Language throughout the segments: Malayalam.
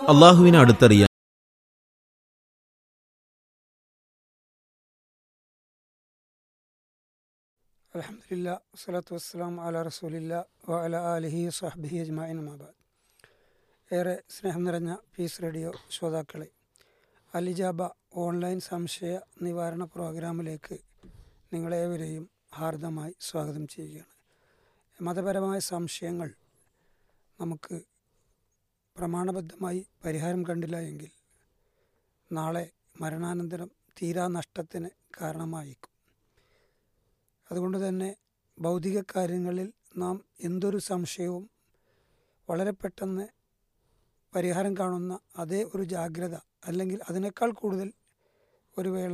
അള്ളാഹുവിനെ അടുത്തറിയാൻ അലഹമില്ല വസ്സലാത്തു വസ്സലാം അല റസൂലില്ല വ അല ആലിഹി സഹബിഹി അജ്മായിൻ മാബാദ് ഏറെ സ്നേഹം നിറഞ്ഞ പീസ് റേഡിയോ ശ്രോതാക്കളെ അലിജാബ ഓൺലൈൻ സംശയ നിവാരണ പ്രോഗ്രാമിലേക്ക് നിങ്ങളേവരെയും ഹാർദമായി സ്വാഗതം ചെയ്യുകയാണ് മതപരമായ സംശയങ്ങൾ നമുക്ക് പ്രമാണബദ്ധമായി പരിഹാരം കണ്ടില്ല എങ്കിൽ നാളെ മരണാനന്തരം തീരാ നഷ്ടത്തിന് കാരണമായേക്കും അതുകൊണ്ട് തന്നെ ഭൗതിക കാര്യങ്ങളിൽ നാം എന്തൊരു സംശയവും വളരെ പെട്ടെന്ന് പരിഹാരം കാണുന്ന അതേ ഒരു ജാഗ്രത അല്ലെങ്കിൽ അതിനേക്കാൾ കൂടുതൽ ഒരു വേള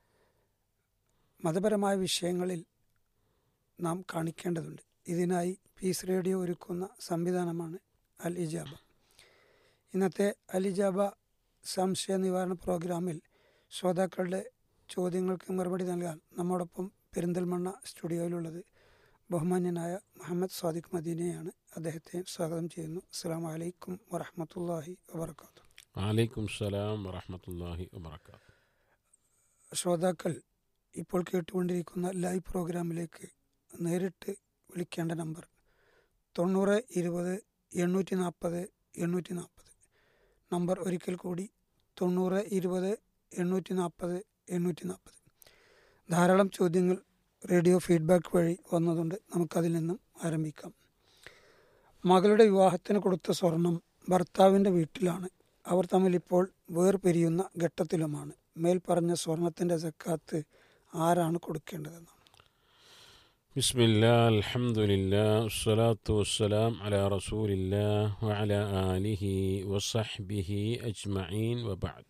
മതപരമായ വിഷയങ്ങളിൽ നാം കാണിക്കേണ്ടതുണ്ട് ഇതിനായി പീസ് റേഡിയോ ഒരുക്കുന്ന സംവിധാനമാണ് അൽ ഇജാബ ഇന്നത്തെ അൽ ഇജാബ സംശയ നിവാരണ പ്രോഗ്രാമിൽ ശ്രോതാക്കളുടെ ചോദ്യങ്ങൾക്ക് മറുപടി നൽകാൻ നമ്മോടൊപ്പം പെരിന്തൽമണ്ണ സ്റ്റുഡിയോയിലുള്ളത് ബഹുമാന്യനായ മുഹമ്മദ് സാദിഖ് മദീനയാണ് അദ്ദേഹത്തെ സ്വാഗതം ചെയ്യുന്നു അസ്സാം വലൈക്കും വറഹമത്തല്ലാഹി വബർക്കാത്തു വലൈക്കും സലാം വറഹമത്തല്ലാഹി വബർക്കാത്തു ശ്രോതാക്കൾ ഇപ്പോൾ കേട്ടുകൊണ്ടിരിക്കുന്ന ലൈവ് പ്രോഗ്രാമിലേക്ക് നേരിട്ട് വിളിക്കേണ്ട നമ്പർ തൊണ്ണൂറ് ഇരുപത് എണ്ണൂറ്റി നാൽപ്പത് എണ്ണൂറ്റി നാൽപ്പത് നമ്പർ ഒരിക്കൽ കൂടി തൊണ്ണൂറ് ഇരുപത് എണ്ണൂറ്റി നാൽപ്പത് എണ്ണൂറ്റി നാൽപ്പത് ധാരാളം ചോദ്യങ്ങൾ റേഡിയോ ഫീഡ്ബാക്ക് വഴി വന്നതുകൊണ്ട് നമുക്കതിൽ നിന്നും ആരംഭിക്കാം മകളുടെ വിവാഹത്തിന് കൊടുത്ത സ്വർണം ഭർത്താവിൻ്റെ വീട്ടിലാണ് അവർ തമ്മിൽ ഇപ്പോൾ വേർപിരിയുന്ന ഘട്ടത്തിലുമാണ് മേൽ പറഞ്ഞ സ്വർണത്തിൻ്റെ സക്കാത്ത് ആരാണ് കൊടുക്കേണ്ടതെന്ന് ബിസ്മില്ലാ അൽഹംദുലില്ലാ വസ്സലാത്തു വസ്സലാം അലാ റസൂലില്ലാ വഅല ആലിഹി വസഹ്ബിഹി അജ്മഈൻ വബഅദ്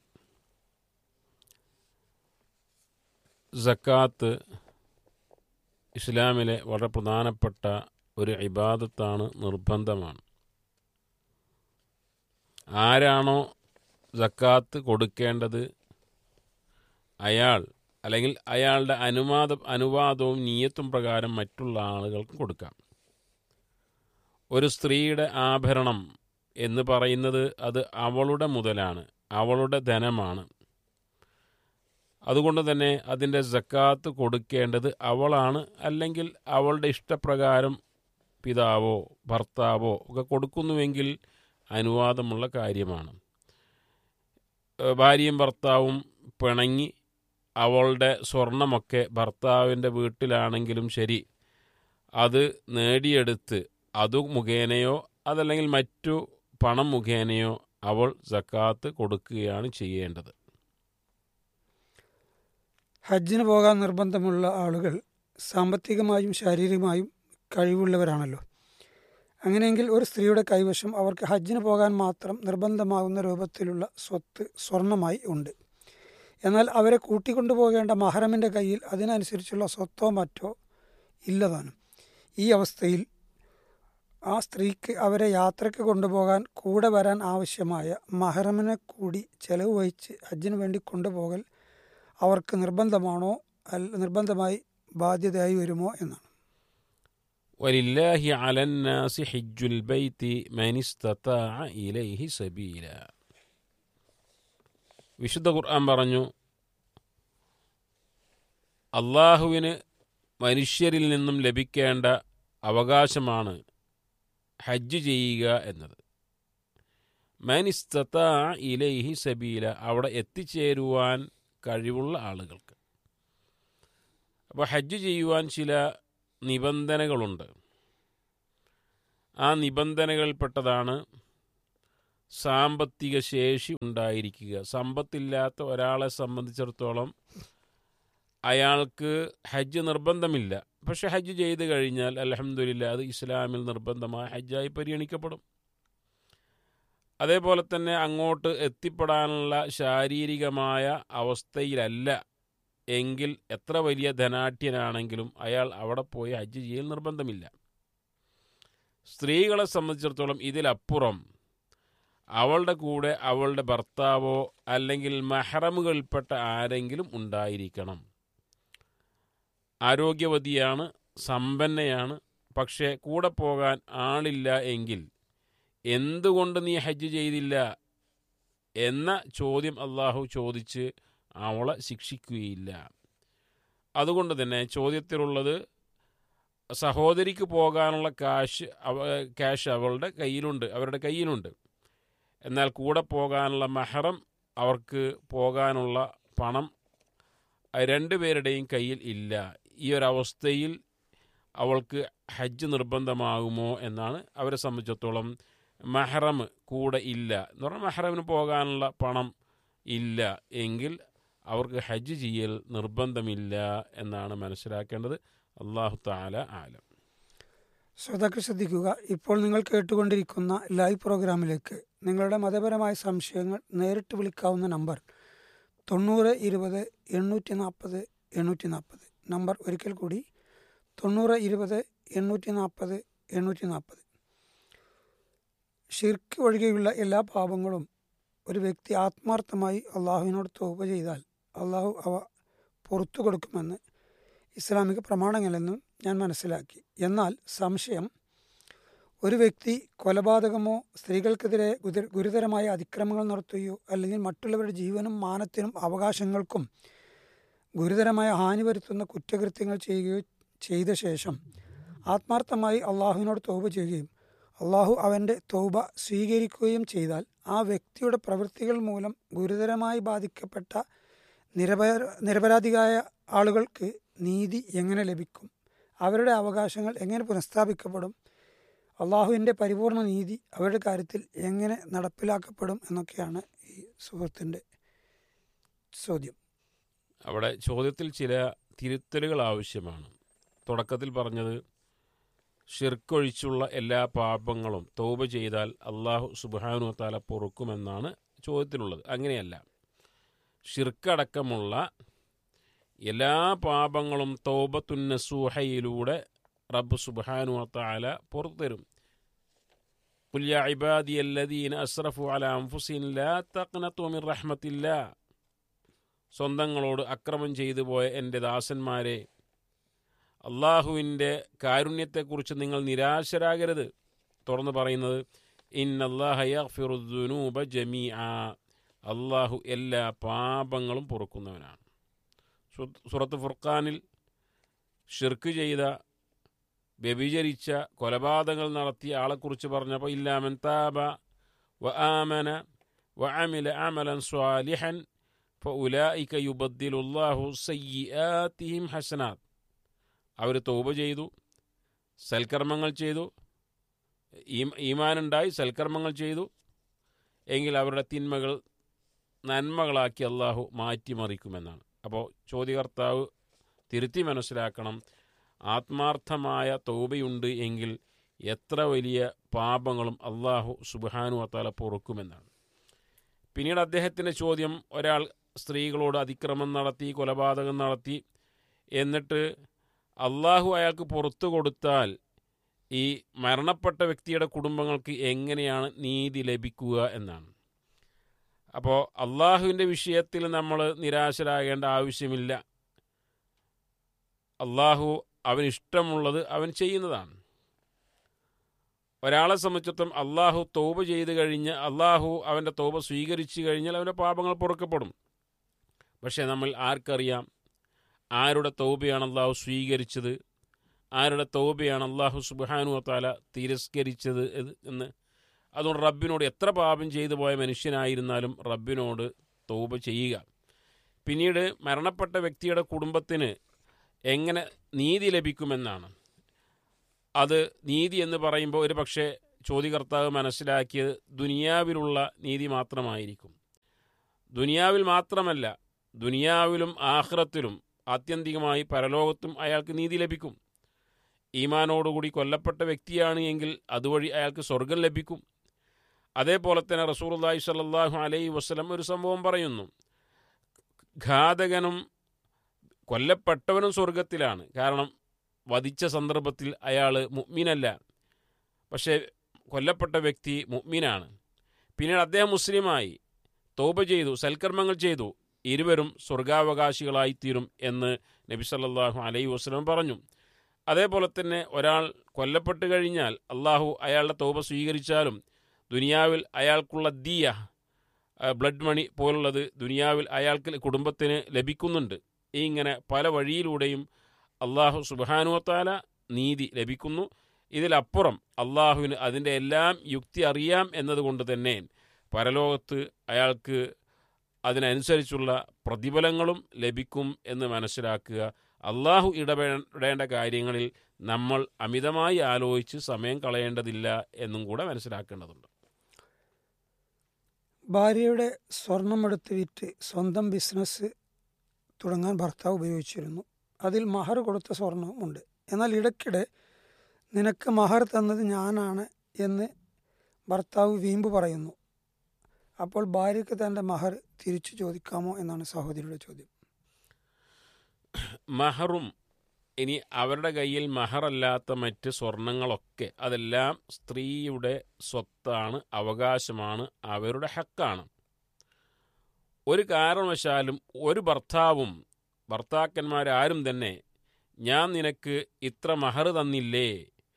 സക്കാത്ത് ഇസ്ലാമിലെ വളരെ പ്രധാനപ്പെട്ട ഒരു ഇബാദത്താണ് നിർബന്ധമാണ് ആരാണോ സക്കാത്ത് കൊടുക്കേണ്ടത് അയാൾ അല്ലെങ്കിൽ അയാളുടെ അനുവാദ അനുവാദവും നീയത്തും പ്രകാരം മറ്റുള്ള ആളുകൾക്ക് കൊടുക്കാം ഒരു സ്ത്രീയുടെ ആഭരണം എന്ന് പറയുന്നത് അത് അവളുടെ മുതലാണ് അവളുടെ ധനമാണ് അതുകൊണ്ട് തന്നെ അതിൻ്റെ സക്കാത്ത് കൊടുക്കേണ്ടത് അവളാണ് അല്ലെങ്കിൽ അവളുടെ ഇഷ്ടപ്രകാരം പിതാവോ ഭർത്താവോ ഒക്കെ കൊടുക്കുന്നുവെങ്കിൽ അനുവാദമുള്ള കാര്യമാണ് ഭാര്യയും ഭർത്താവും പിണങ്ങി അവളുടെ സ്വർണമൊക്കെ ഭർത്താവിൻ്റെ വീട്ടിലാണെങ്കിലും ശരി അത് നേടിയെടുത്ത് അതു മുഖേനയോ അതല്ലെങ്കിൽ മറ്റു പണം മുഖേനയോ അവൾ സക്കാത്ത് കൊടുക്കുകയാണ് ചെയ്യേണ്ടത് ഹജ്ജിന് പോകാൻ നിർബന്ധമുള്ള ആളുകൾ സാമ്പത്തികമായും ശാരീരികമായും കഴിവുള്ളവരാണല്ലോ അങ്ങനെയെങ്കിൽ ഒരു സ്ത്രീയുടെ കൈവശം അവർക്ക് ഹജ്ജിന് പോകാൻ മാത്രം നിർബന്ധമാകുന്ന രൂപത്തിലുള്ള സ്വത്ത് സ്വർണമായി ഉണ്ട് എന്നാൽ അവരെ കൂട്ടിക്കൊണ്ടുപോകേണ്ട മഹറമിൻ്റെ കയ്യിൽ അതിനനുസരിച്ചുള്ള സ്വത്തോ മറ്റോ ഇല്ലതാനും ഈ അവസ്ഥയിൽ ആ സ്ത്രീക്ക് അവരെ യാത്രയ്ക്ക് കൊണ്ടുപോകാൻ കൂടെ വരാൻ ആവശ്യമായ മഹറമിനെ കൂടി ചെലവ് വഹിച്ച് ഹജ്ജിന് വേണ്ടി കൊണ്ടുപോകൽ അവർക്ക് നിർബന്ധമാണോ അല്ല നിർബന്ധമായി ബാധ്യതയായി വരുമോ എന്നാണ് ولله على الناس حج البيت من استطاع إليه سبيلا വിശുദ്ധ ഖുർആൻ പറഞ്ഞു അള്ളാഹുവിന് മനുഷ്യരിൽ നിന്നും ലഭിക്കേണ്ട അവകാശമാണ് ഹജ്ജ് ചെയ്യുക എന്നത് മനിസ്തത്ത ഇലൈഹി സബീല അവിടെ എത്തിച്ചേരുവാൻ കഴിവുള്ള ആളുകൾക്ക് അപ്പോൾ ഹജ്ജ് ചെയ്യുവാൻ ചില നിബന്ധനകളുണ്ട് ആ നിബന്ധനകളിൽപ്പെട്ടതാണ് സാമ്പത്തിക ശേഷി ഉണ്ടായിരിക്കുക സമ്പത്തില്ലാത്ത ഒരാളെ സംബന്ധിച്ചിടത്തോളം അയാൾക്ക് ഹജ്ജ് നിർബന്ധമില്ല പക്ഷെ ഹജ്ജ് ചെയ്ത് കഴിഞ്ഞാൽ അലഹമില്ല അത് ഇസ്ലാമിൽ നിർബന്ധമായ ഹജ്ജായി പരിഗണിക്കപ്പെടും അതേപോലെ തന്നെ അങ്ങോട്ട് എത്തിപ്പെടാനുള്ള ശാരീരികമായ അവസ്ഥയിലല്ല എങ്കിൽ എത്ര വലിയ ധനാഢ്യനാണെങ്കിലും അയാൾ അവിടെ പോയി ഹജ്ജ് ചെയ്യൽ നിർബന്ധമില്ല സ്ത്രീകളെ സംബന്ധിച്ചിടത്തോളം ഇതിലപ്പുറം അവളുടെ കൂടെ അവളുടെ ഭർത്താവോ അല്ലെങ്കിൽ മെഹറമുകളിൽപ്പെട്ട ആരെങ്കിലും ഉണ്ടായിരിക്കണം ആരോഗ്യവതിയാണ് സമ്പന്നയാണ് പക്ഷേ കൂടെ പോകാൻ ആളില്ല എങ്കിൽ എന്തുകൊണ്ട് നീ ഹജ്ജ് ചെയ്തില്ല എന്ന ചോദ്യം അള്ളാഹു ചോദിച്ച് അവളെ ശിക്ഷിക്കുകയില്ല അതുകൊണ്ട് തന്നെ ചോദ്യത്തിലുള്ളത് സഹോദരിക്ക് പോകാനുള്ള കാശ് അവ ക്യാഷ് അവളുടെ കയ്യിലുണ്ട് അവരുടെ കയ്യിലുണ്ട് എന്നാൽ കൂടെ പോകാനുള്ള മഹറം അവർക്ക് പോകാനുള്ള പണം രണ്ടുപേരുടെയും കയ്യിൽ ഇല്ല ഈ ഒരവസ്ഥയിൽ അവൾക്ക് ഹജ്ജ് നിർബന്ധമാകുമോ എന്നാണ് അവരെ സംബന്ധിച്ചിടത്തോളം മെഹ്റം കൂടെ ഇല്ല എന്ന് പറഞ്ഞാൽ മെഹ്റമിന് പോകാനുള്ള പണം ഇല്ല എങ്കിൽ അവർക്ക് ഹജ്ജ് ചെയ്യൽ നിർബന്ധമില്ല എന്നാണ് മനസ്സിലാക്കേണ്ടത് അള്ളാഹു താല ആലം ശ്രോതാക്കൾ ശ്രദ്ധിക്കുക ഇപ്പോൾ നിങ്ങൾ കേട്ടുകൊണ്ടിരിക്കുന്ന ലൈവ് പ്രോഗ്രാമിലേക്ക് നിങ്ങളുടെ മതപരമായ സംശയങ്ങൾ നേരിട്ട് വിളിക്കാവുന്ന നമ്പർ തൊണ്ണൂറ് ഇരുപത് എണ്ണൂറ്റി നാൽപ്പത് എണ്ണൂറ്റി നാൽപ്പത് നമ്പർ ഒരിക്കൽ കൂടി തൊണ്ണൂറ് ഇരുപത് എണ്ണൂറ്റി നാൽപ്പത് എണ്ണൂറ്റി നാൽപ്പത് ഷിർക്ക് ഒഴികെയുള്ള എല്ലാ പാപങ്ങളും ഒരു വ്യക്തി ആത്മാർത്ഥമായി അള്ളാഹുവിനോട് തോപ ചെയ്താൽ അള്ളാഹു അവ പുറത്തു കൊടുക്കുമെന്ന് ഇസ്ലാമിക പ്രമാണങ്ങളെന്നും ഞാൻ മനസ്സിലാക്കി എന്നാൽ സംശയം ഒരു വ്യക്തി കൊലപാതകമോ സ്ത്രീകൾക്കെതിരെ ഗുരു- ഗുരുതരമായ അതിക്രമങ്ങൾ നടത്തുകയോ അല്ലെങ്കിൽ മറ്റുള്ളവരുടെ ജീവനും മാനത്തിനും അവകാശങ്ങൾക്കും ഗുരുതരമായ ഹാനി വരുത്തുന്ന കുറ്റകൃത്യങ്ങൾ ചെയ്യുകയോ ചെയ്ത ശേഷം ആത്മാർത്ഥമായി അള്ളാഹുവിനോട് തോപ ചെയ്യുകയും അള്ളാഹു അവൻ്റെ തോപ സ്വീകരിക്കുകയും ചെയ്താൽ ആ വ്യക്തിയുടെ പ്രവൃത്തികൾ മൂലം ഗുരുതരമായി ബാധിക്കപ്പെട്ട നിരപര നിരപരാധിയായ ആളുകൾക്ക് നീതി എങ്ങനെ ലഭിക്കും അവരുടെ അവകാശങ്ങൾ എങ്ങനെ പുനഃസ്ഥാപിക്കപ്പെടും അള്ളാഹുവിൻ്റെ പരിപൂർണ നീതി അവരുടെ കാര്യത്തിൽ എങ്ങനെ നടപ്പിലാക്കപ്പെടും എന്നൊക്കെയാണ് ഈ സുഹൃത്തിൻ്റെ ചോദ്യം അവിടെ ചോദ്യത്തിൽ ചില തിരുത്തലുകൾ ആവശ്യമാണ് തുടക്കത്തിൽ പറഞ്ഞത് ഷിർക്കൊഴിച്ചുള്ള എല്ലാ പാപങ്ങളും തോപ ചെയ്താൽ അള്ളാഹു സുബാനു താല പൊറുക്കുമെന്നാണ് ചോദ്യത്തിലുള്ളത് അങ്ങനെയല്ല ഷിർക്കടക്കമുള്ള എല്ലാ പാപങ്ങളും തോബത്തുന്നസൂഹയിലൂടെ റബ്ബ് സുബാനു താല പുറത്തു തരും قل يا عبادي الذين أسرفوا على أنفسهم لا تقنطوا من رحمة الله സ്വന്തങ്ങളോട് അക്രമം ചെയ്തു പോയ എൻ്റെ ദാസന്മാരെ അള്ളാഹുവിൻ്റെ കാരുണ്യത്തെക്കുറിച്ച് നിങ്ങൾ നിരാശരാകരുത് തുറന്നു പറയുന്നത് ഇന്നല്ലാഹുനൂബ ജമീ അള്ളാഹു എല്ലാ പാപങ്ങളും പൊറുക്കുന്നവനാണ് സു- സൂറത്ത് ഫുർഖാനിൽ ഷിർക്ക് ചെയ്ത വ്യഭിചരിച്ച കൊലപാതകങ്ങൾ നടത്തിയ ആളെക്കുറിച്ച് പറഞ്ഞപ്പോൾ ഇല്ലാമൻ താബ വ ആമന വ അമില അമലൻ സ്വാലിഹൻ ഫഉലായിക യുബദ്ദിലുല്ലാഹു സയ്യിആത്തിഹിം ഹസനാത്ത് അവർ തോപ ചെയ്തു സൽക്കർമ്മങ്ങൾ ചെയ്തു ഈം- ഈമാനുണ്ടായി സൽക്കർമ്മങ്ങൾ ചെയ്തു എങ്കിൽ അവരുടെ തിന്മകൾ നന്മകളാക്കി അള്ളാഹു മാറ്റിമറിക്കുമെന്നാണ് അപ്പോൾ ചോദ്യകർത്താവ് തിരുത്തി മനസ്സിലാക്കണം ആത്മാർത്ഥമായ തോബയുണ്ട് എങ്കിൽ എത്ര വലിയ പാപങ്ങളും അള്ളാഹു സുബാനു വത്താല പൊറുക്കുമെന്നാണ് പിന്നീട് അദ്ദേഹത്തിൻ്റെ ചോദ്യം ഒരാൾ സ്ത്രീകളോട് അതിക്രമം നടത്തി കൊലപാതകം നടത്തി എന്നിട്ട് അള്ളാഹു അയാൾക്ക് പുറത്തു കൊടുത്താൽ ഈ മരണപ്പെട്ട വ്യക്തിയുടെ കുടുംബങ്ങൾക്ക് എങ്ങനെയാണ് നീതി ലഭിക്കുക എന്നാണ് അപ്പോൾ അള്ളാഹുവിൻ്റെ വിഷയത്തിൽ നമ്മൾ നിരാശരാകേണ്ട ആവശ്യമില്ല അള്ളാഹു അവന് ഇഷ്ടമുള്ളത് അവൻ ചെയ്യുന്നതാണ് ഒരാളെ സംബന്ധിച്ചിടത്തോളം അള്ളാഹു തോപ ചെയ്ത് കഴിഞ്ഞ് അള്ളാഹു അവൻ്റെ തോപ സ്വീകരിച്ചു കഴിഞ്ഞാൽ അവൻ്റെ പാപങ്ങൾ പൊറുക്കപ്പെടും പക്ഷേ നമ്മൾ ആർക്കറിയാം ആരുടെ തൗബയാണ് അള്ളാഹു സ്വീകരിച്ചത് ആരുടെ തൗബയാണ് അള്ളാഹു സുബാനു താല തിരസ്കരിച്ചത് ഇത് എന്ന് അതുകൊണ്ട് റബ്ബിനോട് എത്ര പാപം ചെയ്തു പോയ മനുഷ്യനായിരുന്നാലും റബ്ബിനോട് തൗബ ചെയ്യുക പിന്നീട് മരണപ്പെട്ട വ്യക്തിയുടെ കുടുംബത്തിന് എങ്ങനെ നീതി ലഭിക്കുമെന്നാണ് അത് നീതി എന്ന് പറയുമ്പോൾ ഒരു പക്ഷേ ചോദ്യകർത്താവ് മനസ്സിലാക്കിയത് ദുനിയാവിലുള്ള നീതി മാത്രമായിരിക്കും ദുനിയാവിൽ മാത്രമല്ല ദുനിയാവിലും ആഹ്റത്തിലും ആത്യന്തികമായി പരലോകത്തും അയാൾക്ക് നീതി ലഭിക്കും ഈമാനോടുകൂടി കൊല്ലപ്പെട്ട വ്യക്തിയാണ് എങ്കിൽ അതുവഴി അയാൾക്ക് സ്വർഗം ലഭിക്കും അതേപോലെ തന്നെ റസൂർല്ലാഹി സ്വല്ലല്ലാഹു അലൈഹി വസ്ലം ഒരു സംഭവം പറയുന്നു ഘാതകനും കൊല്ലപ്പെട്ടവനും സ്വർഗത്തിലാണ് കാരണം വധിച്ച സന്ദർഭത്തിൽ അയാൾ മുഅ്മിനല്ല പക്ഷേ കൊല്ലപ്പെട്ട വ്യക്തി മുഅ്മിനാണ് പിന്നീട് അദ്ദേഹം മുസ്ലിമായി തോപ ചെയ്തു സൽക്കർമ്മങ്ങൾ ചെയ്തു ഇരുവരും സ്വർഗാവകാശികളായിത്തീരും എന്ന് നബി സല്ലല്ലാഹു അലൈഹി വസ്ലം പറഞ്ഞു അതേപോലെ തന്നെ ഒരാൾ കൊല്ലപ്പെട്ട് കഴിഞ്ഞാൽ അള്ളാഹു അയാളുടെ തോപ സ്വീകരിച്ചാലും ദുനിയാവിൽ അയാൾക്കുള്ള ദിയ ആ, ബ്ലഡ് മണി പോലുള്ളത് ദുനിയാവിൽ അയാൾക്ക് കുടുംബത്തിന് ലഭിക്കുന്നുണ്ട് ഈ ഇങ്ങനെ പല വഴിയിലൂടെയും അള്ളാഹു സുബാനുവത്താല നീതി ലഭിക്കുന്നു ഇതിലപ്പുറം അള്ളാഹുവിന് അതിൻ്റെ എല്ലാം യുക്തി അറിയാം എന്നതുകൊണ്ട് തന്നെ പരലോകത്ത് അയാൾക്ക് അതിനനുസരിച്ചുള്ള പ്രതിഫലങ്ങളും ലഭിക്കും എന്ന് മനസ്സിലാക്കുക അള്ളാഹു ഇടപെടേണ്ട കാര്യങ്ങളിൽ നമ്മൾ അമിതമായി ആലോചിച്ച് സമയം കളയേണ്ടതില്ല എന്നും കൂടെ മനസ്സിലാക്കേണ്ടതുണ്ട് ഭാര്യയുടെ സ്വർണമെടുത്ത് വിറ്റ് സ്വന്തം ബിസിനസ് തുടങ്ങാൻ ഭർത്താവ് ഉപയോഗിച്ചിരുന്നു അതിൽ മഹർ കൊടുത്ത സ്വർണമുണ്ട് എന്നാൽ ഇടയ്ക്കിടെ നിനക്ക് മഹർ തന്നത് ഞാനാണ് എന്ന് ഭർത്താവ് വീമ്പ് പറയുന്നു അപ്പോൾ ഭാര്യയ്ക്ക് തൻ്റെ മഹർ തിരിച്ചു ചോദിക്കാമോ എന്നാണ് സഹോദരിയുടെ ചോദ്യം മഹറും ഇനി അവരുടെ കയ്യിൽ മഹറല്ലാത്ത മറ്റ് സ്വർണങ്ങളൊക്കെ അതെല്ലാം സ്ത്രീയുടെ സ്വത്താണ് അവകാശമാണ് അവരുടെ ഹക്കാണ് ഒരു കാരണവശാലും ഒരു ഭർത്താവും ഭർത്താക്കന്മാരാരും തന്നെ ഞാൻ നിനക്ക് ഇത്ര മഹർ തന്നില്ലേ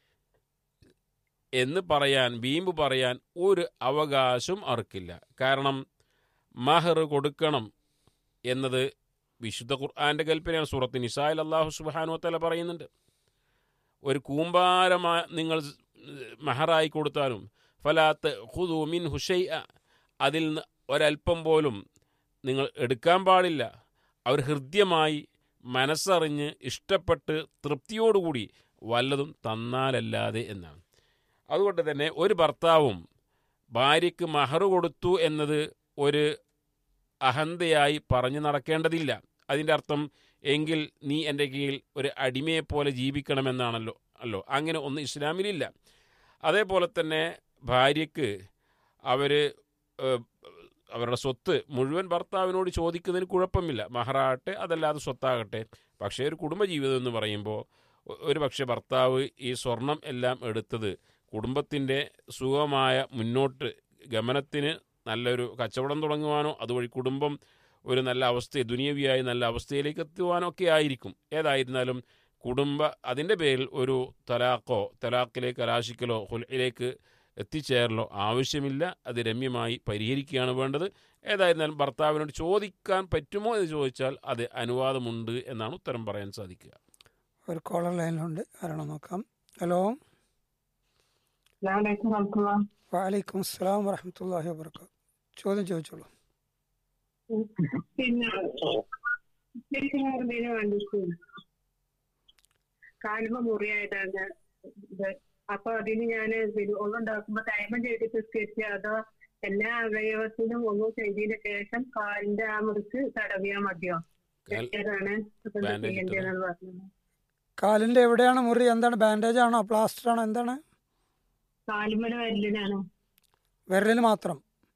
എന്ന് പറയാൻ വീമ്പ് പറയാൻ ഒരു അവകാശം അർക്കില്ല കാരണം മഹർ കൊടുക്കണം എന്നത് വിശുദ്ധ ഖുർആന്റെ കൽപ്പനയാണ് സൂറത്ത് നിസായിൽ അള്ളാഹു സുബാനു തല പറയുന്നുണ്ട് ഒരു കൂമ്പാരമാ നിങ്ങൾ മഹറായി കൊടുത്താലും ഫലാത്ത് ഹുദു മിൻ ഹുഷൈ അതിൽ നിന്ന് ഒരൽപ്പം പോലും നിങ്ങൾ എടുക്കാൻ പാടില്ല അവർ ഹൃദ്യമായി മനസ്സറിഞ്ഞ് ഇഷ്ടപ്പെട്ട് തൃപ്തിയോടുകൂടി വല്ലതും തന്നാലല്ലാതെ എന്നാണ് അതുകൊണ്ട് തന്നെ ഒരു ഭർത്താവും ഭാര്യയ്ക്ക് മഹർ കൊടുത്തു എന്നത് ഒരു അഹന്തയായി പറഞ്ഞു നടക്കേണ്ടതില്ല അതിൻ്റെ അർത്ഥം എങ്കിൽ നീ എൻ്റെ കീഴിൽ ഒരു അടിമയെപ്പോലെ ജീവിക്കണമെന്നാണല്ലോ അല്ലോ അങ്ങനെ ഒന്നും ഇസ്ലാമിലില്ല അതേപോലെ തന്നെ ഭാര്യയ്ക്ക് അവർ അവരുടെ സ്വത്ത് മുഴുവൻ ഭർത്താവിനോട് ചോദിക്കുന്നതിന് കുഴപ്പമില്ല മഹറാകട്ടെ അതല്ലാതെ സ്വത്താകട്ടെ പക്ഷേ ഒരു കുടുംബജീവിതം എന്ന് പറയുമ്പോൾ ഒരു പക്ഷേ ഭർത്താവ് ഈ സ്വർണം എല്ലാം എടുത്തത് കുടുംബത്തിൻ്റെ സുഖമായ മുന്നോട്ട് ഗമനത്തിന് നല്ലൊരു കച്ചവടം തുടങ്ങുവാനോ അതുവഴി കുടുംബം ഒരു നല്ല അവസ്ഥ ദുനിയവിയായി നല്ല അവസ്ഥയിലേക്ക് എത്തുവാനോ ഒക്കെ ആയിരിക്കും ഏതായിരുന്നാലും കുടുംബ അതിൻ്റെ പേരിൽ ഒരു തലാഖോ തലാഖിലേക്ക് കലാശിക്കലോ ഹുലയിലേക്ക് എത്തിച്ചേരലോ ആവശ്യമില്ല അത് രമ്യമായി പരിഹരിക്കുകയാണ് വേണ്ടത് ഏതായിരുന്നാലും ഭർത്താവിനോട് ചോദിക്കാൻ പറ്റുമോ എന്ന് ചോദിച്ചാൽ അത് അനുവാദമുണ്ട് എന്നാണ് ഉത്തരം പറയാൻ സാധിക്കുക ഒരു കോളർ ലൈനിലുണ്ട് ആരാണോ നോക്കാം ഹലോ വലൈക്കും അസ്സലാം വറഹമത്തല്ലാഹി വാബർക്കാത്തു ചോദ്യം ചോദിച്ചോളൂ പിന്നെ ശരിക്കും വേണ്ടിട്ട് കാലുമ മുറിയായിട്ടാണ് ഇത് അപ്പൊ അതിന് ഞാൻ ഒന്നുണ്ടാക്കുമ്പോ ടൈമം ചെയ്തിട്ട് സ്കെച്ച് അതോ എല്ലാ അവയവത്തിനും ഒന്നും ചെയ്തതിന് ശേഷം കാലിന്റെ ആ മുറിക്ക് തടവിയാ മതിയോ കാൽ- ഏതാണ് ഇപ്പൊ എന്താ Bandage ചെയ്യേണ്ടതെന്ന് പറഞ്ഞത് കാലിൻ്റെ എവിടെയാണ് മുറി എന്താണ് ബാൻഡേജ് ആണോ പ്ലാസ്റ്റർ ആണോ എന്താണ് കാലുമല വരലിനാണ് വിരലിൽ മാത്രം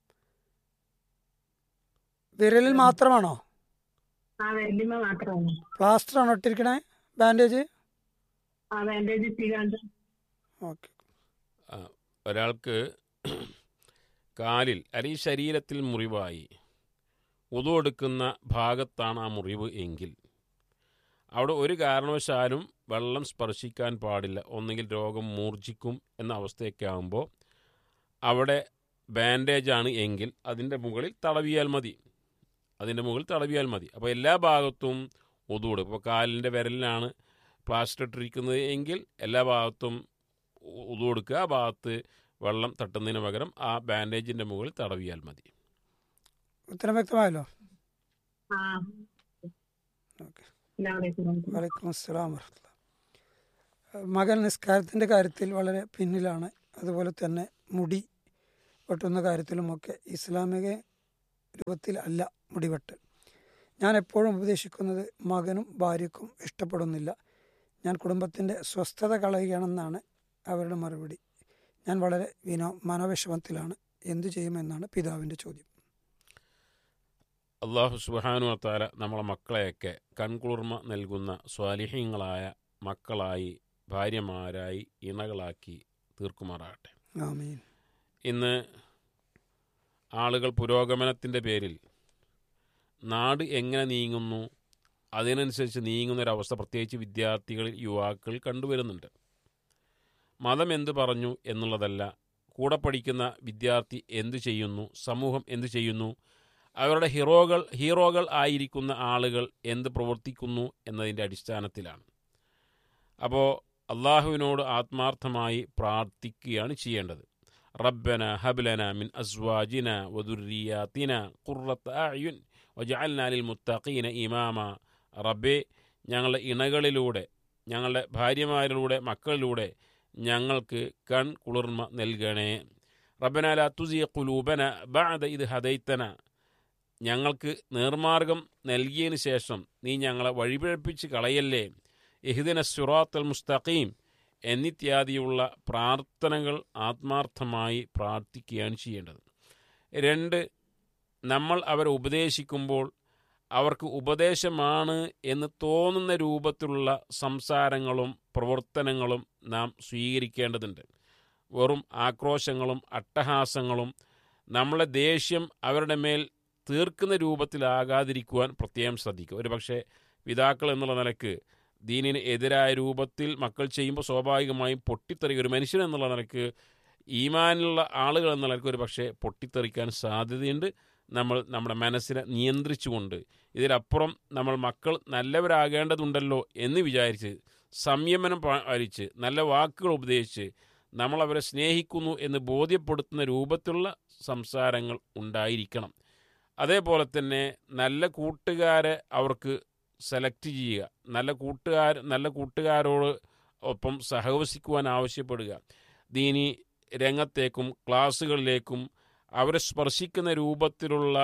വിരലിൽ മാത്രമാണോ ആ വരലിമ മാത്രമാണ് പ്ലാസ്റ്റർ ആണോ ഇട്ടിരിക്കണേ ബാൻഡേജ് ആ ബാൻഡേജ് ചെയ്യാണ്ട് ഓക്കെ ആ, ഒരാൾക്ക് കാലിൽ അല്ലെങ്കിൽ ശരീരത്തിൽ മുറിവായി ഉതു എടുക്കുന്ന ഭാഗത്താണ് ആ മുറിവ് എങ്കിൽ അവിടെ ഒരു കാരണവശാലും വെള്ളം സ്പർശിക്കാൻ പാടില്ല ഒന്നുകിൽ രോഗം മൂർജിക്കും എന്ന അവസ്ഥയൊക്കെ ആകുമ്പോൾ അവിടെ ബാൻഡേജാണ് എങ്കിൽ അതിൻ്റെ മുകളിൽ തടവിയാൽ മതി അതിൻ്റെ മുകളിൽ തടവിയാൽ മതി അപ്പോൾ എല്ലാ ഭാഗത്തും ഒതുവിടും ഇപ്പോൾ കാലിൻ്റെ വിരലിനാണ് പ്ലാസ്റ്റർ ഇട്ടിരിക്കുന്നത് എങ്കിൽ എല്ലാ ഭാഗത്തും ഉതു കൊടുക്കുക ആ ഭാഗത്ത് വെള്ളം തട്ടുന്നതിന് പകരം ആ ബാൻഡേജിൻ്റെ മുകളിൽ തടവിയാൽ മതി ഉത്തരം വ്യക്തമായല്ലോ ആ ഓക്കെ എല്ലാവരും വലൈക്കും അസ്സലാം വറഹ്മത്തുള്ളാഹി. മകൻ നിസ്കാരത്തിൻ്റെ കാര്യത്തിൽ വളരെ പിന്നിലാണ് അതുപോലെ തന്നെ മുടി വെട്ടുന്ന കാര്യത്തിലുമൊക്കെ ഇസ്ലാമിക രൂപത്തിൽ അല്ല മുടിവെട്ട് ഞാൻ എപ്പോഴും ഉപദേശിക്കുന്നത് മകനും ഭാര്യയ്ക്കും ഇഷ്ടപ്പെടുന്നില്ല ഞാൻ കുടുംബത്തിൻ്റെ സ്വസ്ഥത കളയുകയാണെന്നാണ് അവരുടെ മറുപടി ഞാൻ വളരെ വിനോ മനോവിഷമത്തിലാണ് എന്തു ചെയ്യുമെന്നാണ് പിതാവിൻ്റെ ചോദ്യം അള്ളാഹു സുബാനു താല നമ്മളെ മക്കളെയൊക്കെ കൺകുളിർമ നൽകുന്ന സ്വാലിഹ്യങ്ങളായ മക്കളായി ഭാര്യമാരായി ഇണകളാക്കി തീർക്കുമാറാകട്ടെ ആമീൻ ഇന്ന് ആളുകൾ പുരോഗമനത്തിൻ്റെ പേരിൽ നാട് എങ്ങനെ നീങ്ങുന്നു അതിനനുസരിച്ച് നീങ്ങുന്നൊരവസ്ഥ പ്രത്യേകിച്ച് വിദ്യാർത്ഥികളിൽ യുവാക്കൾ കണ്ടുവരുന്നുണ്ട് മതം എന്തു പറഞ്ഞു എന്നുള്ളതല്ല കൂടെ പഠിക്കുന്ന വിദ്യാർത്ഥി എന്തു ചെയ്യുന്നു സമൂഹം എന്തു ചെയ്യുന്നു അവരുടെ ഹീറോകൾ ഹീറോകൾ ആയിരിക്കുന്ന ആളുകൾ എന്ത് പ്രവർത്തിക്കുന്നു എന്നതിൻ്റെ അടിസ്ഥാനത്തിലാണ് അപ്പോൾ അള്ളാഹുവിനോട് ആത്മാർത്ഥമായി പ്രാർത്ഥിക്കുകയാണ് ചെയ്യേണ്ടത് റബ്ബന ഹബ്ലന മിൻ അസ്വാജിന വദുരിയാത്തിന ഖുർറത്ത് അയുൻ വജഅൽനാലിൽ മുത്തഖീന ഇമാമ റബ്ബെ ഞങ്ങളുടെ ഇണകളിലൂടെ ഞങ്ങളുടെ ഭാര്യമാരിലൂടെ മക്കളിലൂടെ ഞങ്ങൾക്ക് കൺ കുളിർമ നൽകണേ റബ്ബന ലാ തുസി ഖുലൂബന ബഅദ ഇത് ഹദൈത്തന ഞങ്ങൾക്ക് നേർമാർഗം നൽകിയതിന് ശേഷം നീ ഞങ്ങളെ വഴിപിഴപ്പിച്ച് കളയല്ലേ ഇഹ്ദിന സുറാത്തൽ മുസ്തഖീം എന്നിത്യാദിയുള്ള പ്രാർത്ഥനകൾ ആത്മാർത്ഥമായി പ്രാർത്ഥിക്കുകയാണ് ചെയ്യേണ്ടത് രണ്ട് നമ്മൾ അവരെ ഉപദേശിക്കുമ്പോൾ അവർക്ക് ഉപദേശമാണ് എന്ന് തോന്നുന്ന രൂപത്തിലുള്ള സംസാരങ്ങളും പ്രവർത്തനങ്ങളും നാം സ്വീകരിക്കേണ്ടതുണ്ട് വെറും ആക്രോശങ്ങളും അട്ടഹാസങ്ങളും നമ്മളെ ദേഷ്യം അവരുടെ മേൽ തീർക്കുന്ന രൂപത്തിലാകാതിരിക്കുവാൻ പ്രത്യേകം ശ്രദ്ധിക്കുക ഒരു പക്ഷേ പിതാക്കൾ എന്നുള്ള നിലക്ക് ദീനിന് എതിരായ രൂപത്തിൽ മക്കൾ ചെയ്യുമ്പോൾ സ്വാഭാവികമായും പൊട്ടിത്തെറിക്കുക ഒരു മനുഷ്യൻ എന്നുള്ള നിലക്ക് ഈമാനുള്ള ആളുകൾ എന്ന നിലക്ക് ഒരു പക്ഷേ പൊട്ടിത്തെറിക്കാൻ സാധ്യതയുണ്ട് നമ്മൾ നമ്മുടെ മനസ്സിനെ നിയന്ത്രിച്ചുകൊണ്ട് ഇതിലപ്പുറം നമ്മൾ മക്കൾ നല്ലവരാകേണ്ടതുണ്ടല്ലോ എന്ന് വിചാരിച്ച് സംയമനം പാലിച്ച് നല്ല വാക്കുകൾ ഉപദേശിച്ച് നമ്മളവരെ സ്നേഹിക്കുന്നു എന്ന് ബോധ്യപ്പെടുത്തുന്ന രൂപത്തിലുള്ള സംസാരങ്ങൾ ഉണ്ടായിരിക്കണം അതേപോലെ തന്നെ നല്ല കൂട്ടുകാരെ അവർക്ക് സെലക്ട് ചെയ്യുക നല്ല കൂട്ടുകാർ നല്ല കൂട്ടുകാരോട് ഒപ്പം സഹവസിക്കുവാൻ ആവശ്യപ്പെടുക ദീനി രംഗത്തേക്കും ക്ലാസ്സുകളിലേക്കും അവരെ സ്പർശിക്കുന്ന രൂപത്തിലുള്ള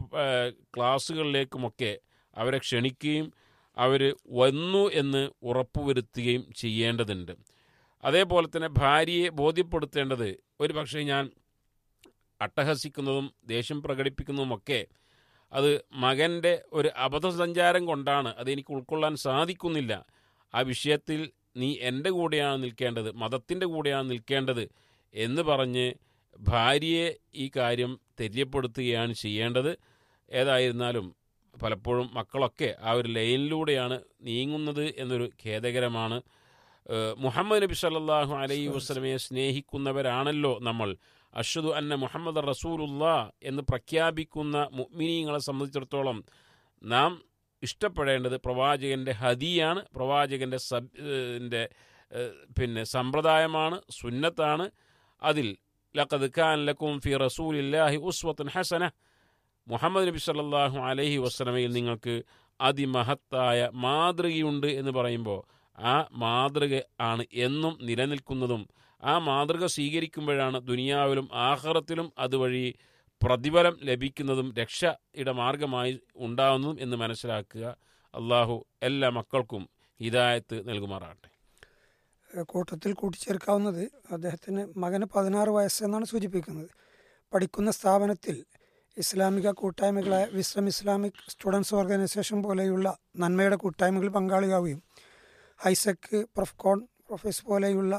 ക്ലാസ്സുകളിലേക്കുമൊക്കെ അവരെ ക്ഷണിക്കുകയും അവർ വന്നു എന്ന് ഉറപ്പുവരുത്തുകയും ചെയ്യേണ്ടതുണ്ട് അതേപോലെ തന്നെ ഭാര്യയെ ബോധ്യപ്പെടുത്തേണ്ടത് ഒരു പക്ഷേ ഞാൻ അട്ടഹസിക്കുന്നതും ദേഷ്യം പ്രകടിപ്പിക്കുന്നതുമൊക്കെ അത് മകൻ്റെ ഒരു അബദ്ധസഞ്ചാരം കൊണ്ടാണ് അതെനിക്ക് ഉൾക്കൊള്ളാൻ സാധിക്കുന്നില്ല ആ വിഷയത്തിൽ നീ എൻ്റെ കൂടെയാണ് നിൽക്കേണ്ടത് മതത്തിൻ്റെ കൂടെയാണ് നിൽക്കേണ്ടത് എന്ന് പറഞ്ഞ് ഭാര്യയെ ഈ കാര്യം തെര്യപ്പെടുത്തുകയാണ് ചെയ്യേണ്ടത് ഏതായിരുന്നാലും പലപ്പോഴും മക്കളൊക്കെ ആ ഒരു ലൈനിലൂടെയാണ് നീങ്ങുന്നത് എന്നൊരു ഖേദകരമാണ് മുഹമ്മദ് നബി സല്ലാഹു അലൈഹി വസ്ലമയെ സ്നേഹിക്കുന്നവരാണല്ലോ നമ്മൾ അഷദു അന്ന മുഹമ്മദ് റസൂലുള്ള എന്ന് പ്രഖ്യാപിക്കുന്ന മുഅ്മിനീങ്ങളെ സംബന്ധിച്ചിടത്തോളം നാം ഇഷ്ടപ്പെടേണ്ടത് പ്രവാചകൻ്റെ ഹദിയാണ് പ്രവാചകൻ്റെ സബ് പിന്നെ സമ്പ്രദായമാണ് സുന്നത്താണ് അതിൽ ലഖദ് ഖാൻ ലക്കും ഫി റസൂലില്ലാഹി ഉസ്വത്തുൻ ഹസന മുഹമ്മദ് നബി സല്ലാഹു അലൈഹി വസ്ലമയിൽ നിങ്ങൾക്ക് അതിമഹത്തായ മാതൃകയുണ്ട് എന്ന് പറയുമ്പോൾ ആ മാതൃക ആണ് എന്നും നിലനിൽക്കുന്നതും ആ മാതൃക സ്വീകരിക്കുമ്പോഴാണ് ദുനിയാവിലും ആഹ്റത്തിലും അതുവഴി പ്രതിഫലം ലഭിക്കുന്നതും രക്ഷയുടെ മാർഗമായി ഉണ്ടാകുന്നതും എന്ന് മനസ്സിലാക്കുക അള്ളാഹു എല്ലാ മക്കൾക്കും ഹിദായത്ത് നൽകുമാറാട്ടെ കൂട്ടത്തിൽ കൂട്ടിച്ചേർക്കാവുന്നത് അദ്ദേഹത്തിന് മകന് പതിനാറ് വയസ്സെന്നാണ് സൂചിപ്പിക്കുന്നത് പഠിക്കുന്ന സ്ഥാപനത്തിൽ ഇസ്ലാമിക കൂട്ടായ്മകളായ വിശ്രം ഇസ്ലാമിക് സ്റ്റുഡൻസ് ഓർഗനൈസേഷൻ പോലെയുള്ള നന്മയുടെ കൂട്ടായ്മകളിൽ പങ്കാളിയാവുകയും ഹൈസെക് പ്രൊഫ്കോൺ പ്രൊഫസ് പോലെയുള്ള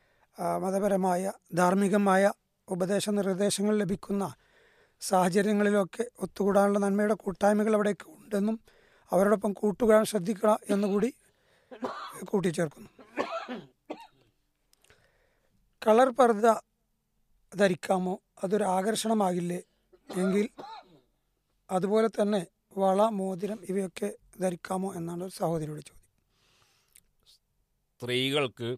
മതപരമായ ധാർമ്മികമായ ഉപദേശ നിർദ്ദേശങ്ങൾ ലഭിക്കുന്ന സാഹചര്യങ്ങളിലൊക്കെ ഒത്തുകൂടാനുള്ള നന്മയുടെ കൂട്ടായ്മകൾ അവിടേക്ക് ഉണ്ടെന്നും അവരോടൊപ്പം കൂട്ടുകൂടാൻ ശ്രദ്ധിക്കുക എന്നുകൂടി കൂട്ടിച്ചേർക്കുന്നു കളർ പർദ്ദ ധരിക്കാമോ അതൊരു ആകർഷണമാകില്ലേ എങ്കിൽ അതുപോലെ തന്നെ വള മോതിരം ഇവയൊക്കെ ധരിക്കാമോ എന്നാണ് ഒരു സഹോദരിയുടെ ചോദ്യം സ്ത്രീകൾക്ക്